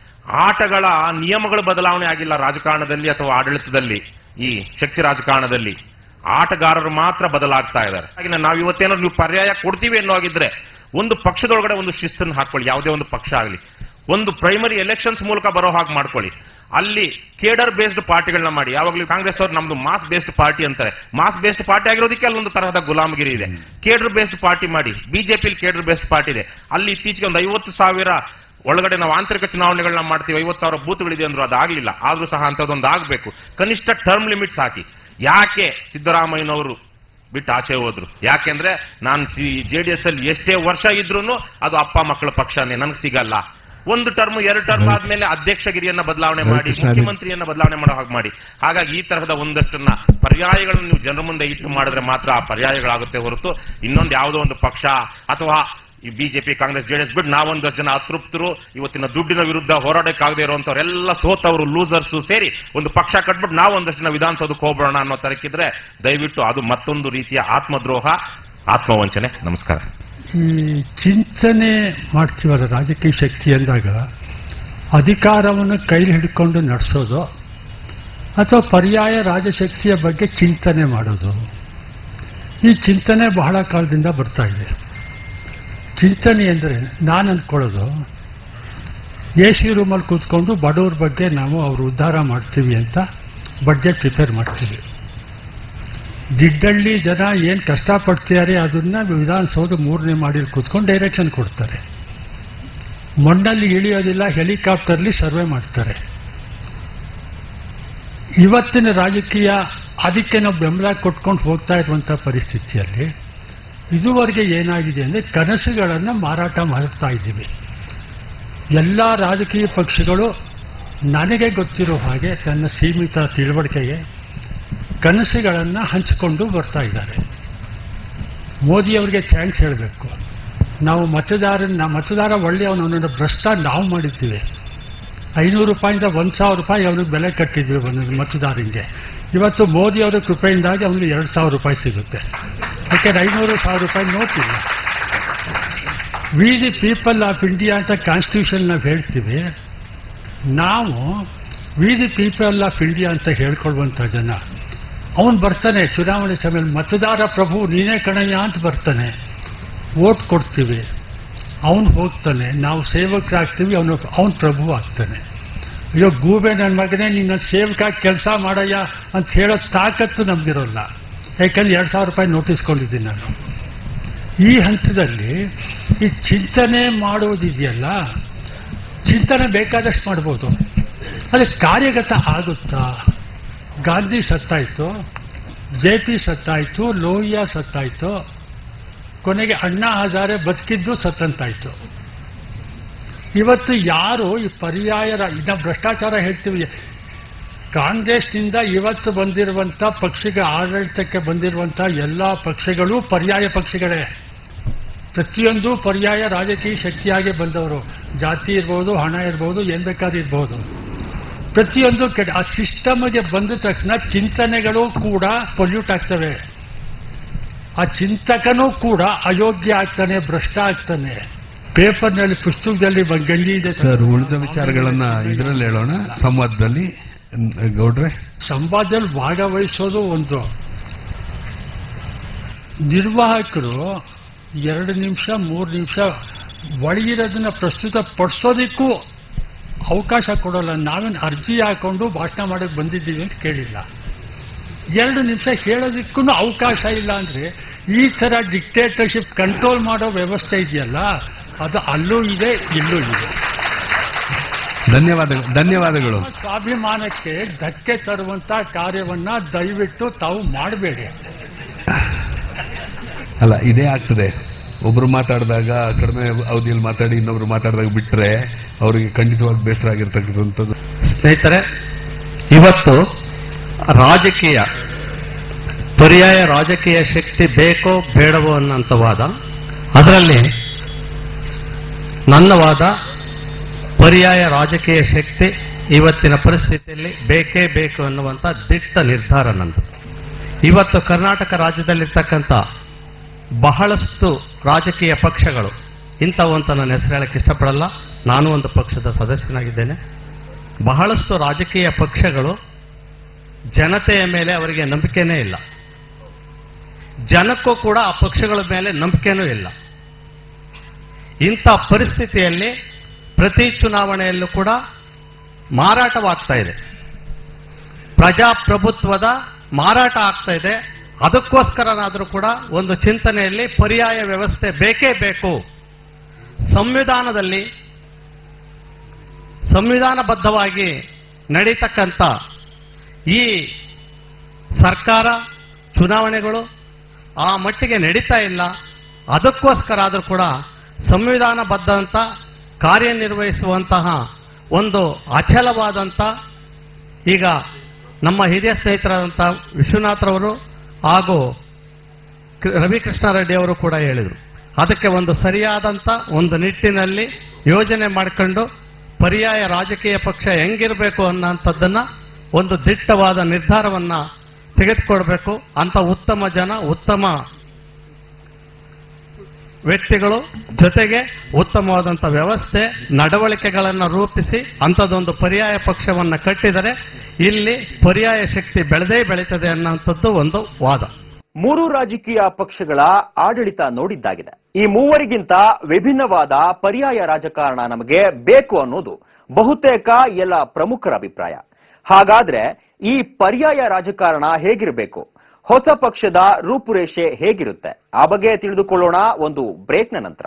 ಆಟಗಳ ನಿಯಮಗಳ ಬದಲಾವಣೆ ಆಗಿಲ್ಲ ರಾಜಕಾರಣದಲ್ಲಿ ಅಥವಾ ಆಡಳಿತದಲ್ಲಿ ಈ ಶಕ್ತಿ ರಾಜಕಾರಣದಲ್ಲಿ ಆಟಗಾರರು ಮಾತ್ರ ಬದಲಾಗ್ತಾ ಇದ್ದಾರೆ ಹಾಗೆ ನಾವು ಇವತ್ತೇನಾದ್ರು ನೀವು ಪರ್ಯಾಯ ಕೊಡ್ತೀವಿ ಅನ್ನೋ ಹಾಗಿದ್ರೆ ಒಂದು ಪಕ್ಷದೊಳಗಡೆ ಒಂದು ಶಿಸ್ತನ್ನು ಹಾಕೊಳ್ಳಿ ಯಾವುದೇ ಒಂದು ಪಕ್ಷ ಆಗಲಿ ಒಂದು ಪ್ರೈಮರಿ ಎಲೆಕ್ಷನ್ಸ್ ಮೂಲಕ ಬರೋ ಹಾಗೆ ಮಾಡ್ಕೊಳ್ಳಿ ಅಲ್ಲಿ ಕೇಡರ್ ಬೇಸ್ಡ್ ಪಾರ್ಟಿಗಳನ್ನ ಮಾಡಿ ಯಾವಾಗಲೂ ಕಾಂಗ್ರೆಸ್ ಅವರು ನಮ್ದು ಮಾಸ್ ಬೇಸ್ಡ್ ಪಾರ್ಟಿ ಅಂತಾರೆ ಮಾಸ್ ಬೇಸ್ಡ್ ಪಾರ್ಟಿ ಆಗಿರೋದಕ್ಕೆ ಅಲ್ಲೊಂದು ತರಹದ ಗುಲಾಮಗಿರಿ ಇದೆ ಕೇಡರ್ ಬೇಸ್ಡ್ ಪಾರ್ಟಿ ಮಾಡಿ ಬಿಜೆಪಿ ಕೇಡರ್ ಬೇಸ್ಡ್ ಪಾರ್ಟಿ ಇದೆ ಅಲ್ಲಿ ಇತ್ತೀಚೆಗೆ ಒಂದು ಐವತ್ತು ಸಾವಿರ ಒಳಗಡೆ ನಾವು ಆಂತರಿಕ ಚುನಾವಣೆಗಳನ್ನ ಮಾಡ್ತೀವಿ ಐವತ್ತು ಸಾವಿರ ಬೂತ್ಗಳಿದೆ ಅಂದ್ರು ಅದಾಗಲಿಲ್ಲ ಆದ್ರೂ ಸಹ ಅಂಥದ್ದೊಂದು ಆಗಬೇಕು ಕನಿಷ್ಠ ಟರ್ಮ್ ಲಿಮಿಟ್ಸ್ ಹಾಕಿ ಯಾಕೆ ಸಿದ್ದರಾಮಯ್ಯನವರು ಬಿಟ್ಟು ಆಚೆ ಹೋದ್ರು ಯಾಕೆಂದ್ರೆ ನಾನು ಜೆ ಡಿ ಎಸ್ ಅಲ್ಲಿ ಎಷ್ಟೇ ವರ್ಷ ಇದ್ರೂ ಅದು ಅಪ್ಪ ಮಕ್ಕಳ ಪಕ್ಷನೇ ನನಗೆ ಸಿಗಲ್ಲ ಒಂದು ಟರ್ಮ್ ಎರಡು ಟರ್ಮ್ ಆದ್ಮೇಲೆ ಅಧ್ಯಕ್ಷಗಿರಿಯನ್ನ ಬದಲಾವಣೆ ಮಾಡಿ ಕೃಷ್ಣ, ಮುಖ್ಯಮಂತ್ರಿಯನ್ನ ಬದಲಾವಣೆ ಮಾಡೋ ಹಾಗೆ ಮಾಡಿ ಹಾಗಾಗಿ ಈ ತರಹದ ಒಂದಷ್ಟನ್ನ ಪರ್ಯಾಯಗಳನ್ನು ನೀವು ಜನರ ಮುಂದೆ ಇಟ್ಟು ಮಾಡಿದ್ರೆ ಮಾತ್ರ ಆ ಪರ್ಯಾಯಗಳಾಗುತ್ತೆ ಹೊರತು ಇನ್ನೊಂದು ಯಾವುದೋ ಒಂದು ಪಕ್ಷ ಅಥವಾ ಈ ಬಿಜೆಪಿ ಕಾಂಗ್ರೆಸ್ ಜೆಡಿಎಸ್ ಬಿಟ್ಟು ನಾವೊಂದಷ್ಟು ಜನ ಅತೃಪ್ತರು ಇವತ್ತಿನ ದುಡ್ಡಿನ ವಿರುದ್ಧ ಹೋರಾಟಕ್ಕಾಗದೇ ಇರುವಂತವರೆಲ್ಲ ಸೋತವರು ಲೂಸರ್ಸು ಸೇರಿ ಒಂದು ಪಕ್ಷ ಕಟ್ಬಿಟ್ಟು ನಾವು ಒಂದಷ್ಟು ಜನ ವಿಧಾನಸೌಧಕ್ಕೆ ಹೋಗ್ಬಿಡೋಣ ಅನ್ನೋ ತರಕ್ಕಿದ್ರೆ ದಯವಿಟ್ಟು ಅದು ಮತ್ತೊಂದು ರೀತಿಯ ಆತ್ಮದ್ರೋಹ ಆತ್ಮವಂಚನೆ ನಮಸ್ಕಾರ ಈ ಚಿಂತನೆ ಮಾಡ್ತೀವಲ್ಲ ರಾಜಕೀಯ ಶಕ್ತಿ ಅಂದಾಗ ಅಧಿಕಾರವನ್ನು ಕೈಲಿ ಹಿಡ್ಕೊಂಡು ನಡೆಸೋದು ಅಥವಾ ಪರ್ಯಾಯ ರಾಜಶಕ್ತಿಯ ಬಗ್ಗೆ ಚಿಂತನೆ ಮಾಡೋದು ಈ ಚಿಂತನೆ ಬಹಳ ಕಾಲದಿಂದ ಬರ್ತಾ ಇದೆ ಚಿಂತನೆ ಅಂದರೆ ನಾನು ಅಂದ್ಕೊಳ್ಳೋದು ಎ ಸಿ ರೂಮಲ್ಲಿ ಕೂತ್ಕೊಂಡು ಬಡವ್ರ ಬಗ್ಗೆ ನಾವು ಅವರು ಉದ್ಧಾರ ಮಾಡ್ತೀವಿ ಅಂತ ಬಡ್ಜೆಟ್ ಪ್ರಿಪೇರ್ ಮಾಡ್ತೀವಿ ದಿಡ್ಡಳ್ಳಿ ಜನ ಏನು ಕಷ್ಟಪಡ್ತಿದ್ದಾರೆ ಅದನ್ನ ವಿಧಾನಸೌಧ ಮೂರನೇ ಮಾಡಿ ಕೂತ್ಕೊಂಡು ಡೈರೆಕ್ಷನ್ ಕೊಡ್ತಾರೆ ಮಣ್ಣಲ್ಲಿ ಇಳಿಯೋದಿಲ್ಲ ಹೆಲಿಕಾಪ್ಟರ್ಲಿ ಸರ್ವೆ ಮಾಡ್ತಾರೆ ಇವತ್ತಿನ ರಾಜಕೀಯ ಅದಕ್ಕೆ ನಾವು ಬೆಂಬಲ ಕೊಟ್ಕೊಂಡು ಹೋಗ್ತಾ ಇರುವಂಥ ಪರಿಸ್ಥಿತಿಯಲ್ಲಿ ಇದುವರೆಗೆ ಏನಾಗಿದೆ ಅಂದರೆ ಕನಸುಗಳನ್ನು ಮಾರಾಟ ಮಾಡ್ತಾ ಇದ್ದೀವಿ ಎಲ್ಲ ರಾಜಕೀಯ ಪಕ್ಷಗಳು ನನಗೆ ಗೊತ್ತಿರೋ ಹಾಗೆ ತನ್ನ ಸೀಮಿತ ತಿಳುವಳಿಕೆಗೆ ಕನಸುಗಳನ್ನು ಹಂಚಿಕೊಂಡು ಬರ್ತಾ ಇದ್ದಾರೆ ಮೋದಿಯವರಿಗೆ ಥ್ಯಾಂಕ್ಸ್ ಹೇಳಬೇಕು ನಾವು ಮತದಾರನ ಮತದಾರ ಒಳ್ಳೆಯವನನ್ನು ಭ್ರಷ್ಟ ನಾವು ಮಾಡಿದ್ದೀವಿ ಐನೂರು ರೂಪಾಯಿಂದ ಒಂದು ಸಾವಿರ ರೂಪಾಯಿ ಅವನಿಗೆ ಬೆಲೆ ಕಟ್ಟಿದ್ವಿ ಒಂದು ಮತದಾರನಿಗೆ ಇವತ್ತು ಮೋದಿ ಅವರ ಕೃಪೆಯಿಂದಾಗಿ ಅವನಿಗೆ ಎರಡು ಸಾವಿರ ರೂಪಾಯಿ ಸಿಗುತ್ತೆ ಯಾಕೆಂದ್ರೆ ಐನೂರು ಸಾವಿರ ರೂಪಾಯಿ ನೋಟ್ ಇಲ್ಲ we the people of India ಅಂತ ಕಾನ್ಸ್ಟಿಟ್ಯೂಷನ್ ನಾವು ಹೇಳ್ತೀವಿ ನಾವು we the people of India ಅಂತ ಹೇಳ್ಕೊಳ್ಳುವಂಥ ಜನ ಅವನು ಬರ್ತಾನೆ ಚುನಾವಣೆ ಸಮಯದಲ್ಲಿ ಮತದಾರ ಪ್ರಭು ನೀನೇ ಕಣಯ್ಯ ಅಂತ ಬರ್ತಾನೆ ವೋಟ್ ಕೊಡ್ತೀವಿ ಅವನು ಹೋಗ್ತಾನೆ ನಾವು ಸೇವಕರಾಗ್ತೀವಿ ಅವನು ಅವನು ಪ್ರಭು ಆಗ್ತಾನೆ ಅಯ್ಯೋ ಗೂಬೆ ನನ್ನ ಮಗನೇ ನಿನ್ನ ಸೇವಕ ಕೆಲಸ ಮಾಡಯ್ಯ ಅಂತ ಹೇಳೋ ತಾಕತ್ತು ನಮ್ದಿರೋಲ್ಲ ಯಾಕಂದ್ರೆ ಎರಡು ಸಾವಿರ ರೂಪಾಯಿ ನೋಟಿಸ್ ಕೊಂಡಿದ್ದೀನಿ ನಾನು ಈ ಹಂತದಲ್ಲಿ ಈ ಚಿಂತನೆ ಮಾಡುವುದಿದೆಯಲ್ಲ ಚಿಂತನೆ ಬೇಕಾದಷ್ಟು ಮಾಡ್ಬೋದು ಅದು ಕಾರ್ಯಗತ ಆಗುತ್ತಾ ಗಾಂಧಿ ಸತ್ತಾಯ್ತು ಜೆ ಪಿ ಸತ್ತಾಯ್ತು ಲೋಹಿಯಾ ಸತ್ತಾಯ್ತು ಕೊನೆಗೆ ಅಣ್ಣಾ ಹಜಾರೆ ಬದುಕಿದ್ದು ಸತ್ತಂತಾಯ್ತು ಇವತ್ತು ಯಾರು ಈ ಪರ್ಯಾಯ ರಾ- ಇದ ಭ್ರಷ್ಟಾಚಾರ ಹೇಳ್ತೀವಿ ಕಾಂಗ್ರೆಸ್ನಿಂದ ಇವತ್ತು ಬಂದಿರುವಂತ ಪಕ್ಷಿಗೆ ಆಡಳಿತಕ್ಕೆ ಬಂದಿರುವಂತ ಎಲ್ಲ ಪಕ್ಷಗಳು ಪರ್ಯಾಯ ಪಕ್ಷಿಗಳೇ ಪ್ರತಿಯೊಂದು ಪರ್ಯಾಯ ರಾಜಕೀಯ ಶಕ್ತಿಯಾಗಿ ಬಂದವರು ಜಾತಿ ಇರ್ಬೋದು ಹಣ ಇರ್ಬೋದು ಏನ್ ಬೇಕಾದ್ರೂ ಇರ್ಬೋದು ಪ್ರತಿಯೊಂದು ಕೆಟ್ಟ ಆ ಸಿಸ್ಟಮ್ಗೆ ಬಂದ ತಕ್ಷಣ ಚಿಂತನೆಗಳು ಕೂಡ ಪೊಲ್ಯೂಟ್ ಆಗ್ತವೆ ಆ ಚಿಂತಕನೂ ಕೂಡ ಅಯೋಗ್ಯ ಆಗ್ತಾನೆ ಭ್ರಷ್ಟ ಆಗ್ತಾನೆ ಪೇಪರ್ನಲ್ಲಿ ಪುಸ್ತಕದಲ್ಲಿ ಬ- ಗಂಜಿ ಇದೆ ಸರ್ ಉಳಿದ ವಿಚಾರಗಳನ್ನ ಇದರಲ್ಲಿ ಹೇಳೋಣ ಸಂವಾದದಲ್ಲಿ ನ್- ಗೌಡ್ರೆ ಸಂವಾದದಲ್ಲಿ ಭಾಗವಹಿಸೋದು ಒಂದು ನಿರ್ವಾಹಕರು ಎರಡು ನಿಮಿಷ ಮೂರು ನಿಮಿಷ ಒಳಗಿರೋದನ್ನ ಪ್ರಸ್ತುತ ಪಡಿಸೋದಕ್ಕೂ ಅವಕಾಶ ಕೊಡೋಲ್ಲ ನಾವೇನು ಅರ್ಜಿ ಹಾಕೊಂಡು ಭಾಷಣ ಮಾಡಕ್ಕೆ ಬಂದಿದ್ದೀವಿ ಅಂತ ಕೇಳಿಲ್ಲ ಎರಡು ನಿಮಿಷ ಹೇಳೋದಕ್ಕೂ ಅವಕಾಶ ಇಲ್ಲ ಅಂದ್ರೆ ಈ ತರ ಡಿಕ್ಟೇಟರ್ಶಿಪ್ ಕಂಟ್ರೋಲ್ ಮಾಡೋ ವ್ಯವಸ್ಥೆ ಇದೆಯಲ್ಲ ಅದು ಅಲ್ಲೂ ಇದೆ ಇಲ್ಲೂ ಇದೆ ಧನ್ಯವಾದಗಳು ಧನ್ಯವಾದಗಳು ನಮ್ಮ ಸ್ವಾಭಿಮಾನಕ್ಕೆ ಧಕ್ಕೆ ತರುವಂತ ಕಾರ್ಯವನ್ನ ದಯವಿಟ್ಟು ತಾವು ಮಾಡಬೇಡಿ ಅಲ್ಲ ಇದೇ ಆಗ್ತದೆ ಒಬ್ರು ಮಾತಾಡಿದಾಗ ಕಡಿಮೆ ಅವಧಿಯಲ್ಲಿ ಮಾತಾಡಿ ಇನ್ನೊಬ್ರು ಮಾತಾಡಿದಾಗ ಬಿಟ್ರೆ ಅವರಿಗೆ ಖಂಡಿತವಾಗಿ ಬೇಸರ ಆಗಿರ್ತಕ್ಕಂಥದ್ದು ಸ್ನೇಹಿತರೆ ಇವತ್ತು ರಾಜಕೀಯ ಪರ್ಯಾಯ ರಾಜಕೀಯ ಶಕ್ತಿ ಬೇಕೋ ಬೇಡವೋ ಅನ್ನೋಂಥ ವಾದ ಅದರಲ್ಲಿ ನನ್ನ ವಾದ ಪರ್ಯಾಯ ರಾಜಕೀಯ ಶಕ್ತಿ ಇವತ್ತಿನ ಪರಿಸ್ಥಿತಿಯಲ್ಲಿ ಬೇಕೇ ಬೇಕು ಅನ್ನುವಂಥ ದಿಟ್ಟ ನಿರ್ಧಾರ ನಂದು ಇವತ್ತು ಕರ್ನಾಟಕ ರಾಜ್ಯದಲ್ಲಿರ್ತಕ್ಕಂಥ ಬಹಳಷ್ಟು ರಾಜಕೀಯ ಪಕ್ಷಗಳು ಇಂಥವು ಅಂತ ನಾನು ಹೆಸರು ಹೇಳಕ್ಕೆ ಇಷ್ಟಪಡಲ್ಲ ನಾನು ಒಂದು ಪಕ್ಷದ ಸದಸ್ಯನಾಗಿದ್ದೇನೆ ಬಹಳಷ್ಟು ರಾಜಕೀಯ ಪಕ್ಷಗಳು ಜನತೆಯ ಮೇಲೆ ಅವರಿಗೆ ನಂಬಿಕೆನೇ ಇಲ್ಲ ಜನಕ್ಕೂ ಕೂಡ ಆ ಪಕ್ಷಗಳ ಮೇಲೆ ನಂಬಿಕೆನೂ ಇಲ್ಲ ಇಂಥ ಪರಿಸ್ಥಿತಿಯಲ್ಲಿ ಪ್ರತಿ ಚುನಾವಣೆಯಲ್ಲೂ ಕೂಡ ಮಾರಾಟವಾಗ್ತಾ ಇದೆ ಪ್ರಜಾಪ್ರಭುತ್ವದ ಮಾರಾಟ ಆಗ್ತಾ ಇದೆ ಅದಕ್ಕೋಸ್ಕರನಾದರೂ ಕೂಡ ಒಂದು ಚಿಂತನೆಯಲ್ಲಿ ಪರ್ಯಾಯ ವ್ಯವಸ್ಥೆ ಬೇಕೇ ಬೇಕು ಸಂವಿಧಾನದಲ್ಲಿ ಸಂವಿಧಾನಬದ್ಧವಾಗಿ ನಡೀತಕ್ಕಂಥ ಈ ಸರ್ಕಾರ ಚುನಾವಣೆಗಳು ಆ ಮಟ್ಟಿಗೆ ನಡೀತಾ ಇಲ್ಲ ಅದಕ್ಕೋಸ್ಕರ ಆದರೂ ಕೂಡ ಸಂವಿಧಾನಬದ್ಧಂತ ಕಾರ್ಯನಿರ್ವಹಿಸುವಂತಹ ಒಂದು ಅಚಲವಾದಂಥ ಈಗ ನಮ್ಮ ಹಿರಿಯ ಸ್ನೇಹಿತರಾದಂಥ ವಿಶ್ವನಾಥ್ರವರು ಹಾಗೂ ಕೃ- ರವಿಕೃಷ್ಣಾರೆಡ್ಡಿ ಅವರು ಕೂಡ ಹೇಳಿದರು ಅದಕ್ಕೆ ಒಂದು ಸರಿಯಾದಂಥ ಒಂದು ನಿಟ್ಟಿನಲ್ಲಿ ಯೋಜನೆ ಮಾಡಿಕೊಂಡು ಪರ್ಯಾಯ ರಾಜಕೀಯ ಪಕ್ಷ ಹೆಂಗಿರಬೇಕು ಅನ್ನೋಂಥದ್ದನ್ನ ಒಂದು ದಿಟ್ಟವಾದ ನಿರ್ಧಾರವನ್ನ ತೆಗೆದುಕೊಳ್ಬೇಕು ಅಂತ ಉತ್ತಮ ಜನ ಉತ್ತಮ ವ್ಯಕ್ತಿಗಳು ಜೊತೆಗೆ ಉತ್ತಮವಾದಂಥ ವ್ಯವಸ್ಥೆ ನಡವಳಿಕೆಗಳನ್ನು ರೂಪಿಸಿ ಅಂಥದ್ದೊಂದು ಪರ್ಯಾಯ ಪಕ್ಷವನ್ನ ಕಟ್ಟಿದರೆ ಇಲ್ಲಿ ಪರ್ಯಾಯ ಶಕ್ತಿ ಬೆಳೆದೇ ಬೆಳೀತದೆ ಅನ್ನೋಂಥದ್ದು ಒಂದು ವಾದ ಮೂರು ರಾಜಕೀಯ ಪಕ್ಷಗಳ ಆಡಳಿತ ನೋಡಿದ್ದಾಗಿದೆ ಈ ಮೂವರಿಗಿಂತ ವಿಭಿನ್ನವಾದ ಪರ್ಯಾಯ ರಾಜಕಾರಣ ನಮಗೆ ಬೇಕು ಅನ್ನೋದು ಬಹುತೇಕ ಎಲ್ಲ ಪ್ರಮುಖರ ಅಭಿಪ್ರಾಯ ಹಾಗಾದ್ರೆ ಈ ಪರ್ಯಾಯ ರಾಜಕಾರಣ ಹೇಗಿರಬೇಕು ಹೊಸ ಪಕ್ಷದ ರೂಪುರೇಷೆ ಹೇಗಿರುತ್ತೆ ಆ ಬಗ್ಗೆ ತಿಳಿದುಕೊಳ್ಳೋಣ ಒಂದು ಬ್ರೇಕ್ನ ನಂತರ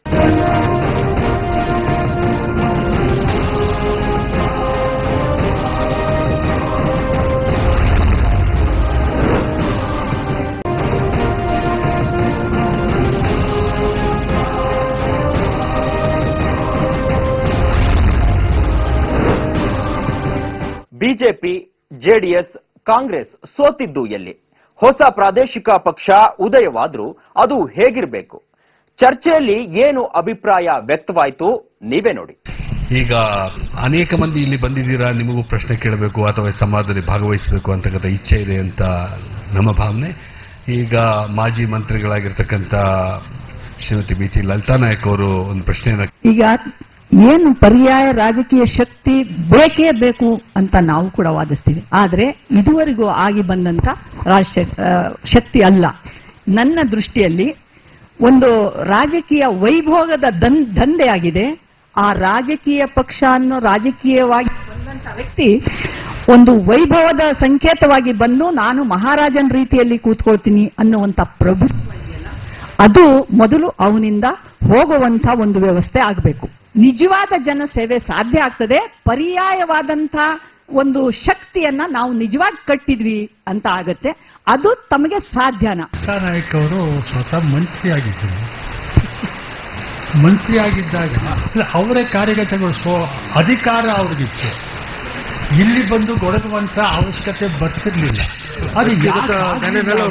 ಬಿಜೆಪಿ ಜೆಡಿಎಸ್ ಕಾಂಗ್ರೆಸ್ ಸೋತಿದ್ದು ಎಲ್ಲಿ ಹೊಸ ಪ್ರಾದೇಶಿಕ ಪಕ್ಷ ಉದಯವಾದ್ರೂ ಅದು ಹೇಗಿರಬೇಕು ಚರ್ಚೆಯಲ್ಲಿ ಏನು ಅಭಿಪ್ರಾಯ ವ್ಯಕ್ತವಾಯಿತು ನೀವೇ ನೋಡಿ ಈಗ ಅನೇಕ ಮಂದಿ ಇಲ್ಲಿ ಬಂದಿದ್ದೀರಾ ನಿಮಗೂ ಪ್ರಶ್ನೆ ಕೇಳಬೇಕು ಅಥವಾ ಈ ಸಂವಾದದಲ್ಲಿ ಭಾಗವಹಿಸಬೇಕು ಅಂತಕ್ಕಂಥ ಇಚ್ಛೆ ಇದೆ ಅಂತ ನಮ್ಮ ಭಾವನೆ ಈಗ ಮಾಜಿ ಮಂತ್ರಿಗಳಾಗಿರ್ತಕ್ಕಂಥ ಶ್ರೀಮತಿ ಬಿ ಟಿ ಲಲಿತಾ ನಾಯಕ್ ಅವರು ಒಂದು ಪ್ರಶ್ನೆಯನ್ನ ಈಗ ಏನು ಪರ್ಯಾಯ ರಾಜಕೀಯ ಶಕ್ತಿ ಬೇಕೇ ಬೇಕು ಅಂತ ನಾವು ಕೂಡ ವಾದಿಸ್ತೀವಿ ಆದ್ರೆ ಇದುವರೆಗೂ ಆಗಿ ಬಂದಂತ ರಾಜ ಶಕ್ತಿ ಅಲ್ಲ ನನ್ನ ದೃಷ್ಟಿಯಲ್ಲಿ ಒಂದು ರಾಜಕೀಯ ವೈಭೋಗದ ದನ್ ದಂಧೆ ಆಗಿದೆ ಆ ರಾಜಕೀಯ ಪಕ್ಷ ಅನ್ನೋ ರಾಜಕೀಯವಾಗಿ ಬಂದಂತ ವ್ಯಕ್ತಿ ಒಂದು ವೈಭವದ ಸಂಕೇತವಾಗಿ ಬಂದು ನಾನು ಮಹಾರಾಜನ ರೀತಿಯಲ್ಲಿ ಕೂತ್ಕೊಳ್ತೀನಿ ಅನ್ನುವಂತ ಪ್ರಭುತ್ವ ಇದೆಯಲ್ಲ, ಅದು ಮೊದಲು ಅವನಿಂದ ಹೋಗುವಂತ ಒಂದು ವ್ಯವಸ್ಥೆ ಆಗಬೇಕು ನಿಜವಾದ ಜನ ಸೇವೆ ಸಾಧ್ಯ ಆಗ್ತದೆ ಪರ್ಯಾಯವಾದಂತ ಒಂದು ಶಕ್ತಿಯನ್ನ ನಾವು ನಿಜವಾಗಿ ಕಟ್ಟಿದ್ವಿ ಅಂತ ಆಗತ್ತೆ ಅದು ತಮಗೆ ಸಾಧ್ಯನಾ ನಾಯಕ್ ಅವರು ಸ್ವತಃ ಮಂತ್ರಿಯಾಗಿದ್ದರು ಮಂತ್ರಿಯಾಗಿದ್ದಾಗ ಅವರೇ ಕಾರ್ಯಗತಗೊಳಿಸೋ ಅಧಿಕಾರ ಅವ್ರಿಗಿತ್ತು ಇಲ್ಲಿ ಬಂದು ಗೊಡಗುವಂತ ಅವಶ್ಯಕತೆ ಬರ್ತಿರ್ಲಿಲ್ಲ ಅದು ಯಾಕೆ ಆಗ್ಲಿಲ್ಲ?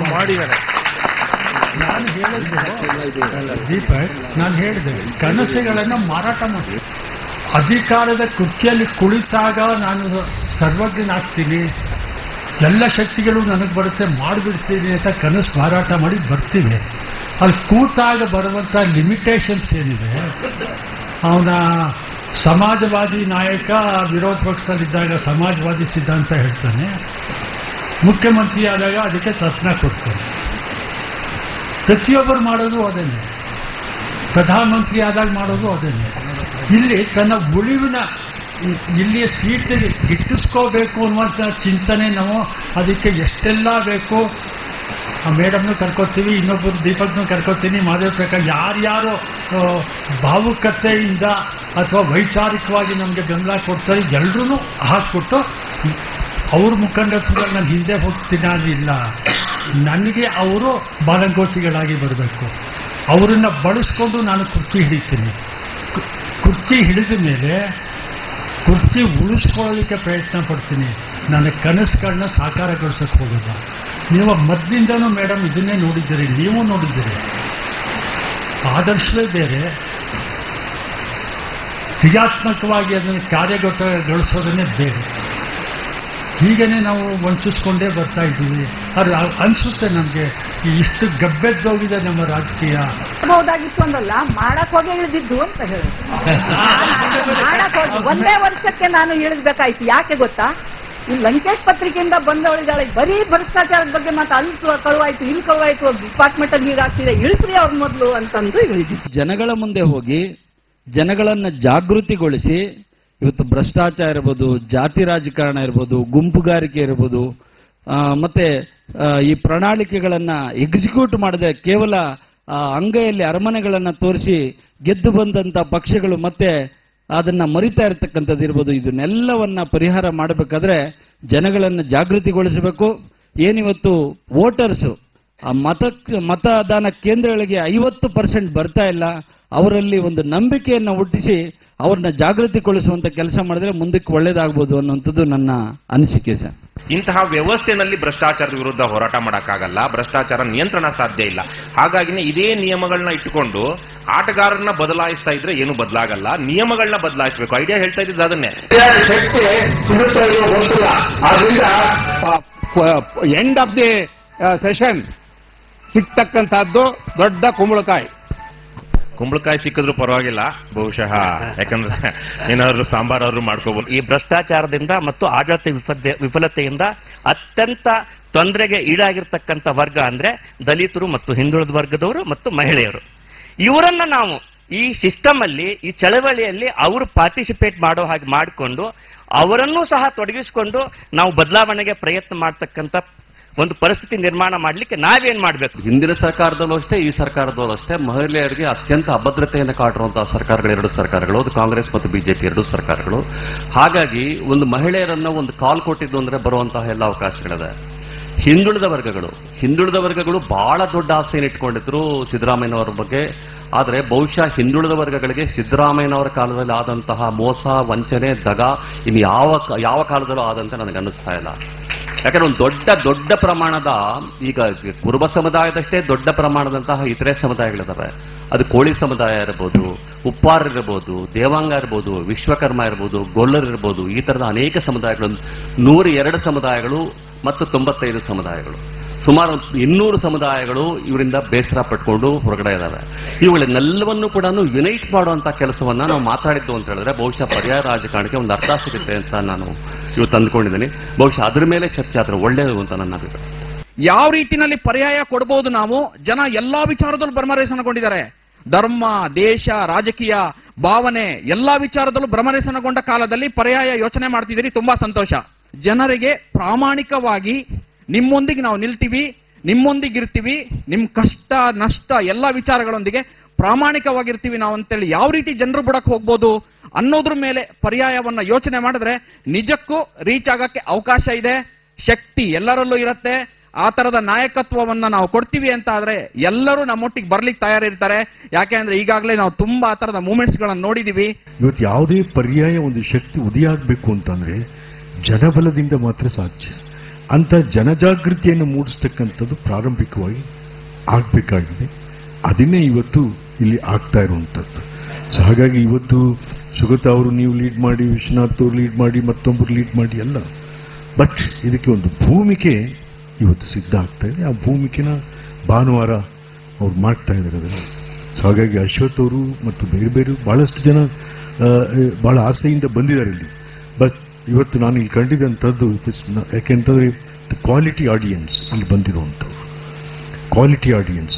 ನಾನು ಹೇಳಿದ್ದು ದೀಪಕ್ ನಾನು ಹೇಳಿದೆ ಕನಸುಗಳನ್ನ ಮಾರಾಟ ಮಾಡಿ ಅಧಿಕಾರದ ಕುರ್ಚಿಯಲ್ಲಿ ಕುಳಿತಾಗ ನಾನು ಸರ್ವಜ್ಞನಾಗ್ತೀನಿ ಎಲ್ಲ ಶಕ್ತಿಗಳು ನನಗೆ ಬರುತ್ತೆ ಮಾಡಿಬಿಡ್ತೀನಿ ಅಂತ ಕನಸು ಮಾರಾಟ ಮಾಡಿ ಬರ್ತೀನಿ ಅಲ್ಲಿ ಕೂತಾಗ ಬರುವಂತ ಲಿಮಿಟೇಷನ್ಸ್ ಏನಿದೆ ಅವನ ಸಮಾಜವಾದಿ ನಾಯಕ ವಿರೋಧ ಪಕ್ಷದಲ್ಲಿದ್ದಾಗ ಸಮಾಜವಾದಿ ಸಿದ್ಧಾಂತ ಹೇಳ್ತಾನೆ ಮುಖ್ಯಮಂತ್ರಿ ಆದಾಗ ಅದಕ್ಕೆ ತತ್ನ ಕೊಡ್ತಾನೆ ಪ್ರತಿಯೊಬ್ಬರು ಮಾಡೋದು ಅದೇನೆ ಪ್ರಧಾನಮಂತ್ರಿ ಆದಾಗ ಮಾಡೋದು ಅದೇನೆ ಇಲ್ಲಿ ತನ್ನ ಉಳಿವಿನ ಇ- ಇಲ್ಲಿಯ ಸೀಟ್ ಗಿಟ್ಟಿಸ್ಕೋಬೇಕು ಅನ್ನುವಂಥ ಚಿಂತನೆ ನಾವು ಅದಕ್ಕೆ ಎಷ್ಟೆಲ್ಲ ಬೇಕು ಆ ಮೇಡಮ್ನು ಕರ್ಕೋತೀವಿ ಇನ್ನೊಬ್ಬರು ದೀಪಕ್ನು ಕರ್ಕೋತೀನಿ ಮಾದೇವ ಪ್ರಕಾಶ್ ಯಾರ್ಯಾರು ಆ, ಭಾವುಕತೆಯಿಂದ ಅಥವಾ ವೈಚಾರಿಕವಾಗಿ ನಮಗೆ ಬೆಂಬಲ ಕೊಡ್ತಾರೆ ಎಲ್ರೂ ಹಾಕ್ಬಿಟ್ಟು ಅವ್ರ ಮುಖಂಡತ್ವದಲ್ಲಿ ನಾನು ಹಿಂದೆ ಹೋಗ್ತೀನಿ ಇಲ್ಲ ನನಗೆ ಅವರು ಬಾಲಂಗೋಚಿಗಳಾಗಿ ಬರಬೇಕು ಅವರನ್ನ ಬಳಸ್ಕೊಂಡು ನಾನು ಕುರ್ಚಿ ಹಿಡಿತೀನಿ ಕು- ಕುರ್ಚಿ ಹಿಡಿದ ಮೇಲೆ ಕುರ್ಚಿ ಉಳಿಸ್ಕೊಳ್ಳಲಿಕ್ಕೆ ಪ್ರಯತ್ನ ಪಡ್ತೀನಿ ನನ್ನ ಕನಸುಗಳನ್ನ ಸಾಕಾರಗೊಳಿಸಕ್ಕೆ ಹೋಗೋದ ನೀವು ಮೊದಲಿಂದನೂ ಮೇಡಮ್ ಇದನ್ನೇ ನೋಡಿದ್ದೀರಿ ನೀವು ನೋಡಿದ್ದೀರಿ ಆದರ್ಶವೇ ಬೇರೆ ಕ್ರಿಯಾತ್ಮಕವಾಗಿ ಅದನ್ನು ಕಾರ್ಯಗತಗೊಳಿಸೋದನ್ನೇ ಬೇರೆ ಹೀಗೇನೆ ನಾವು ವಂಚಿಸ್ಕೊಂಡೇ ಬರ್ತಾ ಇದ್ದೀವಿ ಅದು ಅ- ಅನ್ಸುತ್ತೆ ನಮಗೆ ಇಷ್ಟು ಗಬ್ಬೆದ್ದೋಗಿದೆ ನಮ್ಮ ರಾಜಕೀಯ ಮಾಡಬಹುದಾಗಿತ್ತು ಅಂದಲ್ಲ ಮಾಡಕ್ ಹೋಗಿ ಇಳಿದಿದ್ದು ಅಂತ ಹೇಳಿ ಮಾಡಕ್ ಹೋಗಿ ಒಂದೇ ವರ್ಷಕ್ಕೆ ನಾನು ಇಳಿದ್ಬೇಕಾಯ್ತು ಯಾಕೆ ಗೊತ್ತಾ ಈ ಲಂಕೇಶ್ ಪತ್ರಿಕೆಯಿಂದ ಬಂದವಳಿದ್ದಾಳೆ ಬರೀ ಭ್ರಷ್ಟಾಚಾರದ ಬಗ್ಗೆ ಮಾತ್ರ ಅಲ್ಲಿ ಕಳುವಾಯ್ತು ಇಲ್ಲಿ ಕಳುವಾಯ್ತು ಡಿಪಾರ್ಟ್ಮೆಂಟ್ ಅಲ್ಲಿ ಹೀಗಾಗ್ತಿದೆ ಇಳಿಸ್ರಿ ಅವ್ರ ಮೊದಲು ಅಂತಂದು ಇಳಿದಿದ್ದು ಜನಗಳ ಮುಂದೆ ಹೋಗಿ ಜನಗಳನ್ನ ಜಾಗೃತಿಗೊಳಿಸಿ ಇವತ್ತು ಭ್ರಷ್ಟಾಚಾರ ಇರ್ಬೋದು ಜಾತಿ ರಾಜಕಾರಣ ಇರ್ಬೋದು ಗುಂಪುಗಾರಿಕೆ ಇರ್ಬೋದು ಆ, ಮತ್ತೆ ಆ, ಈ ಪ್ರಣಾಳಿಕೆಗಳನ್ನ ಎಕ್ಸಿಕ್ಯೂಟ್ ಮಾಡದೆ ಕೇವಲ ಆ, ಅಂಗೈಯಲ್ಲಿ ಅರಮನೆಗಳನ್ನ ತೋರಿಸಿ ಗೆದ್ದು ಬಂದಂತ ಪಕ್ಷಗಳು ಮತ್ತೆ ಅದನ್ನ ಮರಿತಾ ಇರತಕ್ಕಂಥದ್ದು ಇರ್ಬೋದು ಇದನ್ನೆಲ್ಲವನ್ನ ಪರಿಹಾರ ಮಾಡಬೇಕಾದ್ರೆ ಜನಗಳನ್ನ ಜಾಗೃತಿಗೊಳಿಸಬೇಕು ಏನಿವತ್ತು ವೋಟರ್ಸು ಆ ಮತ ಮತದಾನ ಕೇಂದ್ರಗಳಿಗೆ ಐವತ್ತು ಪರ್ಸೆಂಟ್ ಬರ್ತಾ ಇಲ್ಲ ಅವರಲ್ಲಿ ಒಂದು ನಂಬಿಕೆಯನ್ನು ಹುಟ್ಟಿಸಿ ಅವ್ರನ್ನ ಜಾಗೃತಿಗೊಳಿಸುವಂತ ಕೆಲಸ ಮಾಡಿದ್ರೆ ಮುಂದಕ್ಕೆ ಒಳ್ಳೇದಾಗ್ಬೋದು ಅನ್ನುವಂಥದ್ದು ನನ್ನ ಅನಿಸಿಕೆ ಸರ್ ಇಂತಹ ವ್ಯವಸ್ಥೆನಲ್ಲಿ ಭ್ರಷ್ಟಾಚಾರದ ವಿರುದ್ಧ ಹೋರಾಟ ಮಾಡೋಕ್ಕಾಗಲ್ಲ ಭ್ರಷ್ಟಾಚಾರ ನಿಯಂತ್ರಣ ಸಾಧ್ಯ ಇಲ್ಲ ಹಾಗಾಗಿನೇ ಇದೇ ನಿಯಮಗಳನ್ನ ಇಟ್ಟುಕೊಂಡು ಆಟಗಾರರನ್ನ ಬದಲಾಯಿಸ್ತಾ ಇದ್ರೆ ಏನು ಬದಲಾಗಲ್ಲ ನಿಯಮಗಳನ್ನ ಬದಲಾಯಿಸಬೇಕು ಐಡಿಯಾ ಹೇಳ್ತಾ ಇದ್ದಿದ್ದು ಅದನ್ನೇ ಶಕ್ತಿ ಸಿಗುತ್ತೋ ಇಲ್ಲೋ ಗೊತ್ತಿಲ್ಲ ಆದ್ರಿಂದ ಎಂಡ್ ಆಫ್ ದಿ ಸೆಷನ್ ಸಿಗ್ತಕ್ಕಂಥದ್ದು ದೊಡ್ಡ ಕುಂಬಳಕಾಯಿ ಕುಂಬಳಕಾಯಿ ಸಿಕ್ಕಿದ್ರು ಪರವಾಗಿಲ್ಲ ಬಹುಶಃ ಯಾಕಂದ್ರೆ ಏನಾದ್ರು ಸಾಂಬಾರಾದ್ರು ಮಾಡ್ಕೋಬಹುದು ಈ ಭ್ರಷ್ಟಾಚಾರದಿಂದ ಮತ್ತು ಆಡಳಿತ ವಿಫದ್ದೆ- ವಿಫಲತೆಯಿಂದ ಅತ್ಯಂತ ತೊಂದರೆಗೆ ಈಡಾಗಿರ್ತಕ್ಕಂಥ ವರ್ಗ ಅಂದ್ರೆ ದಲಿತರು ಮತ್ತು ಹಿಂದುಳಿದ ವರ್ಗದವರು ಮತ್ತು ಮಹಿಳೆಯರು ಇವರನ್ನ ನಾವು ಈ ಸಿಸ್ಟಮ್ ಅಲ್ಲಿ ಈ ಚಳವಳಿಯಲ್ಲಿ ಅವರು ಪಾರ್ಟಿಸಿಪೇಟ್ ಮಾಡೋ ಹಾಗೆ ಮಾಡಿಕೊಂಡು ಅವರನ್ನೂ ಸಹ ತೊಡಗಿಸಿಕೊಂಡು ನಾವು ಬದಲಾವಣೆಗೆ ಪ್ರಯತ್ನ ಮಾಡ್ತಕ್ಕಂಥ ಒಂದು ಪರಿಸ್ಥಿತಿ ನಿರ್ಮಾಣ ಮಾಡಲಿಕ್ಕೆ ನಾವೇನ್ ಮಾಡಬೇಕು ಹಿಂದಿನ ಸರ್ಕಾರದಲ್ಲೂ ಅಷ್ಟೇ ಈ ಸರ್ಕಾರದಲ್ಲೂ ಅಷ್ಟೇ ಮಹಿಳೆಯರಿಗೆ ಅತ್ಯಂತ ಅಭದ್ರತೆಯನ್ನು ಕಾಟಿರುವಂತಹ ಸರ್ಕಾರಗಳು ಎರಡು ಸರ್ಕಾರಗಳು ಅದು ಕಾಂಗ್ರೆಸ್ ಮತ್ತು ಬಿಜೆಪಿ ಎರಡು ಸರ್ಕಾರಗಳು ಹಾಗಾಗಿ ಒಂದು ಮಹಿಳೆಯರನ್ನ ಒಂದು ಕಾಲ್ ಕೊಟ್ಟಿದ್ದು ಅಂದ್ರೆ ಬರುವಂತಹ ಎಲ್ಲ ಅವಕಾಶಗಳಿದೆ ಹಿಂದುಳಿದ ವರ್ಗಗಳು ಹಿಂದುಳಿದ ವರ್ಗಗಳು ಬಹಳ ದೊಡ್ಡ ಆಸೆಯನ್ನು ಇಟ್ಕೊಂಡಿದ್ರು ಸಿದ್ದರಾಮಯ್ಯನವರ ಬಗ್ಗೆ ಆದರೆ ಬಹುಶಃ ಹಿಂದುಳಿದ ವರ್ಗಗಳಿಗೆ ಸಿದ್ದರಾಮಯ್ಯನವರ ಕಾಲದಲ್ಲಿ ಆದಂತಹ ಮೋಸ ವಂಚನೆ ದಗ ಇನ್ನು ಯಾವ ಯಾವ ಕಾಲದಲ್ಲೂ ಆದಂತೆ ನನಗೆ ಅನ್ನಿಸ್ತಾ ಇಲ್ಲ ಯಾಕಂದ್ರೆ ಒಂದು ದೊಡ್ಡ ದೊಡ್ಡ ಪ್ರಮಾಣದ ಈಗ ಕುರುಬ ಸಮುದಾಯದಷ್ಟೇ ದೊಡ್ಡ ಪ್ರಮಾಣದಂತಹ ಇತರೆ ಸಮುದಾಯಗಳಿದಾವೆ ಅದು ಕೋಳಿ ಸಮುದಾಯ ಇರ್ಬೋದು ಉಪ್ಪಾರ್ ಇರ್ಬೋದು ದೇವಾಂಗ ಇರ್ಬೋದು ವಿಶ್ವಕರ್ಮ ಇರ್ಬೋದು ಗೊಲ್ಲರ್ ಇರ್ಬೋದು ಈ ತರದ ಅನೇಕ ಸಮುದಾಯಗಳು ನೂರ ಎರಡು ಸಮುದಾಯಗಳು ಮತ್ತು ತೊಂಬತ್ತೈದು ಸಮುದಾಯಗಳು ಸುಮಾರು ಇನ್ನೂರು ಸಮುದಾಯಗಳು ಇವರಿಂದ ಬೇಸರ ಪಟ್ಕೊಂಡು ಹೊರಗಡೆ ಇದ್ದಾವೆ ಇವುಗಳನ್ನೆಲ್ಲವನ್ನು ಕೂಡ ಯುನೈಟ್ ಮಾಡುವಂತ ಕೆಲಸವನ್ನ ನಾವು ಮಾತಾಡಿದ್ದು ಅಂತ ಹೇಳಿದ್ರೆ ಬಹುಶಃ ಪರ್ಯಾಯ ರಾಜಕಾರಣಕ್ಕೆ ಒಂದು ಅರ್ಥ ಸಿಗುತ್ತೆ ಅಂತ ನಾನು ಇವತ್ತು ಅಂದ್ಕೊಂಡಿದ್ದೀನಿ ಬಹುಶಃ ಅದ್ರ ಮೇಲೆ ಚರ್ಚೆ ಆದ್ರೆ ಒಳ್ಳೆಯದು ಅಂತ ನನ್ನ ಅಭಿಪ್ರಾಯ ಯಾವ ರೀತಿನಲ್ಲಿ ಪರ್ಯಾಯ ಕೊಡಬಹುದು ನಾವು ಜನ ಎಲ್ಲಾ ವಿಚಾರದಲ್ಲೂ ಭ್ರಮರೇಸನಗೊಂಡಿದ್ದಾರೆ ಧರ್ಮ ದೇಶ ರಾಜಕೀಯ ಭಾವನೆ ಎಲ್ಲಾ ವಿಚಾರದಲ್ಲೂ ಭ್ರಮರೇಸನಗೊಂಡ ಕಾಲದಲ್ಲಿ ಪರ್ಯಾಯ ಯೋಚನೆ ಮಾಡ್ತಿದ್ದೀರಿ ತುಂಬಾ ಸಂತೋಷ ಜನರಿಗೆ ಪ್ರಾಮಾಣಿಕವಾಗಿ ನಿಮ್ಮೊಂದಿಗೆ ನಾವು ನಿಲ್ತೀವಿ ನಿಮ್ಮೊಂದಿಗೆ ಇರ್ತೀವಿ ನಿಮ್ ಕಷ್ಟ ನಷ್ಟ ಎಲ್ಲಾ ವಿಚಾರಗಳೊಂದಿಗೆ ಪ್ರಾಮಾಣಿಕವಾಗಿರ್ತೀವಿ ನಾವು ಅಂತೇಳಿ ಯಾವ ರೀತಿ ಜನರು ಬಿಡಕ್ ಹೋಗ್ಬೋದು ಅನ್ನೋದ್ರ ಮೇಲೆ ಪರ್ಯಾಯವನ್ನ ಯೋಚನೆ ಮಾಡಿದ್ರೆ ನಿಜಕ್ಕೂ ರೀಚ್ ಆಗಕ್ಕೆ ಅವಕಾಶ ಇದೆ ಶಕ್ತಿ ಎಲ್ಲರಲ್ಲೂ ಇರುತ್ತೆ ಆ ತರದ ನಾಯಕತ್ವವನ್ನ ನಾವು ಕೊಡ್ತೀವಿ ಅಂತ ಆದ್ರೆ ಎಲ್ಲರೂ ನಮ್ಮೊಟ್ಟಿಗೆ ಬರ್ಲಿಕ್ಕೆ ತಯಾರಿರ್ತಾರೆ ಯಾಕೆ ಅಂದ್ರೆ ಈಗಾಗಲೇ ನಾವು ತುಂಬಾ ಆ ತರದ ಮೂಮೆಂಟ್ಸ್ ಗಳನ್ನ ನೋಡಿದೀವಿ ಇವತ್ತು ಯಾವುದೇ ಪರ್ಯಾಯ ಒಂದು ಶಕ್ತಿ ಉದಯ ಆಗಬೇಕು ಅಂತಂದ್ರೆ ಜನಬಲದಿಂದ ಮಾತ್ರ ಸಾಧ್ಯ ಅಂತ ಜನಜಾಗೃತಿಯನ್ನು ಮೂಡಿಸ್ತಕ್ಕಂಥದ್ದು ಪ್ರಾರಂಭಿಕವಾಗಿ ಆಗಬೇಕಾಗಿದೆ ಅದನ್ನೇ ಇವತ್ತು ಇಲ್ಲಿ ಆಗ್ತಾ ಇರುವಂಥದ್ದು ಸೊ ಹಾಗಾಗಿ ಇವತ್ತು ಸುಗತ ಅವರು ನೀವು ಲೀಡ್ ಮಾಡಿ ವಿಶ್ವನಾಥ್ ಅವರು ಲೀಡ್ ಮಾಡಿ ಮತ್ತೊಬ್ಬರು ಲೀಡ್ ಮಾಡಿ ಅಲ್ಲ ಬಟ್ ಇದಕ್ಕೆ ಒಂದು ಭೂಮಿಕೆ ಇವತ್ತು ಸಿದ್ಧ ಆಗ್ತಾ ಇದೆ ಆ ಭೂಮಿಕೆನ ಭಾನುವಾರ ಅವ್ರು ಮಾಡ್ತಾ ಇದ್ದಾರೆ ಅದನ್ನು ಸೊ ಹಾಗಾಗಿ ಅಶ್ವಥ್ ಅವರು ಮತ್ತು ಬೇರೆ ಬೇರೆ ಬಹಳಷ್ಟು ಜನ ಆ, ಬಹಳ ಆಸೆಯಿಂದ ಬಂದಿದ್ದಾರೆ ಇಲ್ಲಿ ಬಟ್ ಇವತ್ತು ನಾನು ಇಲ್ಲಿ ಕಂಡಿದ್ದಂಥದ್ದು it is ನ- ಯಾಕೆಂತಂದ್ರೆ ಕ್ವಾಲಿಟಿ ಆಡಿಯನ್ಸ್ ಇಲ್ಲಿ ಬಂದಿರುವಂಥವ್ರು ಕ್ವಾಲಿಟಿ ಆಡಿಯನ್ಸ್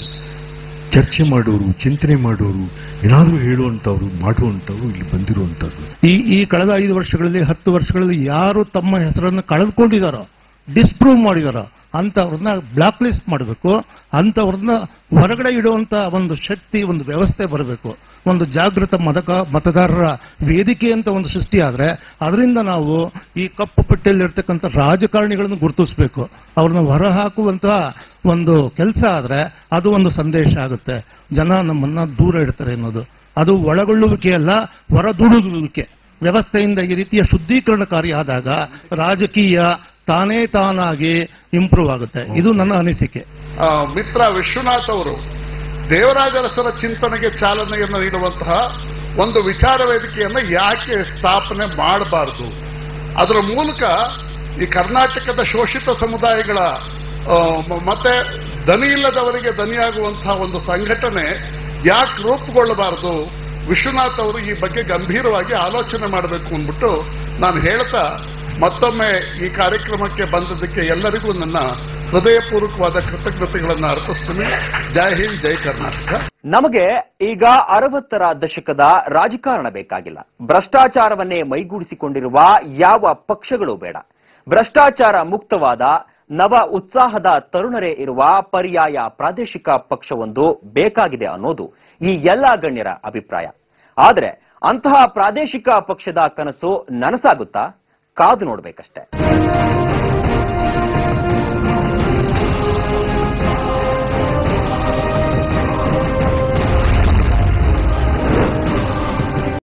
ಚರ್ಚೆ ಮಾಡೋರು ಚಿಂತನೆ ಮಾಡೋರು ಏನಾದರೂ ಹೇಳುವಂಥವ್ರು ಮಾಡುವಂಥವ್ರು ಇಲ್ಲಿ ಬಂದಿರುವಂಥದ್ದು ಈ ಈ ಕಳೆದ ಐದು ವರ್ಷಗಳಲ್ಲಿ ಹತ್ತು ವರ್ಷಗಳಲ್ಲಿ ಯಾರು ತಮ್ಮ ಹೆಸರನ್ನು ಕಳೆದುಕೊಂಡಿದಾರೋ ಡಿಸ್ಪ್ರೂವ್ ಮಾಡಿದಾರೋ ಅಂತವ್ರನ್ನ ಬ್ಲಾಕ್ ಲಿಸ್ಟ್ ಮಾಡಬೇಕು ಅಂತವ್ರನ್ನ ಹೊರಗಡೆ ಇಡುವಂತ ಒಂದು ಶಕ್ತಿ ಒಂದು ವ್ಯವಸ್ಥೆ ಬರಬೇಕು ಒಂದು ಜಾಗೃತ ಮತಕ ಮತದಾರರ ವೇದಿಕೆ ಅಂತ ಒಂದು ಸೃಷ್ಟಿ ಆದ್ರೆ ಅದರಿಂದ ನಾವು ಈ ಕಪ್ಪು ಪಟ್ಟಿಯಲ್ಲಿರ್ತಕ್ಕಂಥ ರಾಜಕಾರಣಿಗಳನ್ನು ಗುರುತಿಸಬೇಕು ಅವ್ರನ್ನ ಹೊರಹಾಕುವಂತಹ ಒಂದು ಕೆಲಸ ಆದ್ರೆ ಅದು ಒಂದು ಸಂದೇಶ ಆಗುತ್ತೆ ಜನ ನಮ್ಮನ್ನ ದೂರ ಇಡ್ತಾರೆ ಅನ್ನೋದು ಅದು ಒಳಗೊಳ್ಳುವಿಕೆ ಅಲ್ಲ ಹೊರದೂಡುವಿಕೆ ವ್ಯವಸ್ಥೆಯಿಂದ ಈ ರೀತಿಯ ಶುದ್ಧೀಕರಣ ಕಾರ್ಯ ಆದಾಗ ರಾಜಕೀಯ ತಾನೇ ತಾನಾಗಿ ಇಂಪ್ರೂವ್ ಆಗುತ್ತೆ ಇದು ನನ್ನ ಅನಿಸಿಕೆ ಆ, ಮಿತ್ರ ವಿಶ್ವನಾಥ್ ಅವರು ದೇವರಾಜರಸರ ಚಿಂತನೆಗೆ ಚಾಲನೆಯನ್ನು ನೀಡುವಂತಹ ಒಂದು ವಿಚಾರ ವೇದಿಕೆಯನ್ನು ಯಾಕೆ ಸ್ಥಾಪನೆ ಮಾಡಬಾರದು ಅದರ ಮೂಲಕ ಈ ಕರ್ನಾಟಕದ ಶೋಷಿತ ಸಮುದಾಯಗಳ ಆ, ಮ- ಮತ್ತೆ ದನಿ ಇಲ್ಲದವರಿಗೆ ದನಿಯಾಗುವಂತಹ ಒಂದು ಸಂಘಟನೆ ಯಾಕೆ ರೂಪುಗೊಳ್ಳಬಾರದು ವಿಶ್ವನಾಥ್ ಅವರು ಈ ಬಗ್ಗೆ ಗಂಭೀರವಾಗಿ ಆಲೋಚನೆ ಮಾಡಬೇಕು ಅಂದ್ಬಿಟ್ಟು ನಾನು ಹೇಳ್ತಾ ಮತ್ತೊಮ್ಮೆ ಈ ಕಾರ್ಯಕ್ರಮಕ್ಕೆ ಬಂದದಕ್ಕೆ ಎಲ್ಲರಿಗೂ ನನ್ನ ಹೃದಯಪೂರ್ವಕವಾದ ಕೃತಜ್ಞತೆಗಳನ್ನು ಅರ್ಪಿಸ್ತೀನಿ ಜೈ ಹಿಂದ್ ಜೈ ಕರ್ನಾಟಕ ನಮಗೆ ಈಗ ಅರವತ್ತರ ದಶಕದ ರಾಜಕಾರಣ ಬೇಕಾಗಿಲ್ಲ ಭ್ರಷ್ಟಾಚಾರವನ್ನೇ ಮೈಗೂಡಿಸಿಕೊಂಡಿರುವ ಯಾವ ಪಕ್ಷಗಳು ಬೇಡ ಭ್ರಷ್ಟಾಚಾರ ಮುಕ್ತವಾದ ನವ ಉತ್ಸಾಹದ ತರುಣರೇ ಇರುವ ಪರ್ಯಾಯ ಪ್ರಾದೇಶಿಕ ಪಕ್ಷವೊಂದು ಬೇಕಾಗಿದೆ ಅನ್ನೋದು ಈ ಎಲ್ಲಾ ಗಣ್ಯರ ಅಭಿಪ್ರಾಯ ಆದರೆ ಅಂತಹ ಪ್ರಾದೇಶಿಕ ಪಕ್ಷದ ಕನಸು ನನಸಾಗುತ್ತಾ ಕಾದು ನೋಡ್ಬೇಕಷ್ಟೇ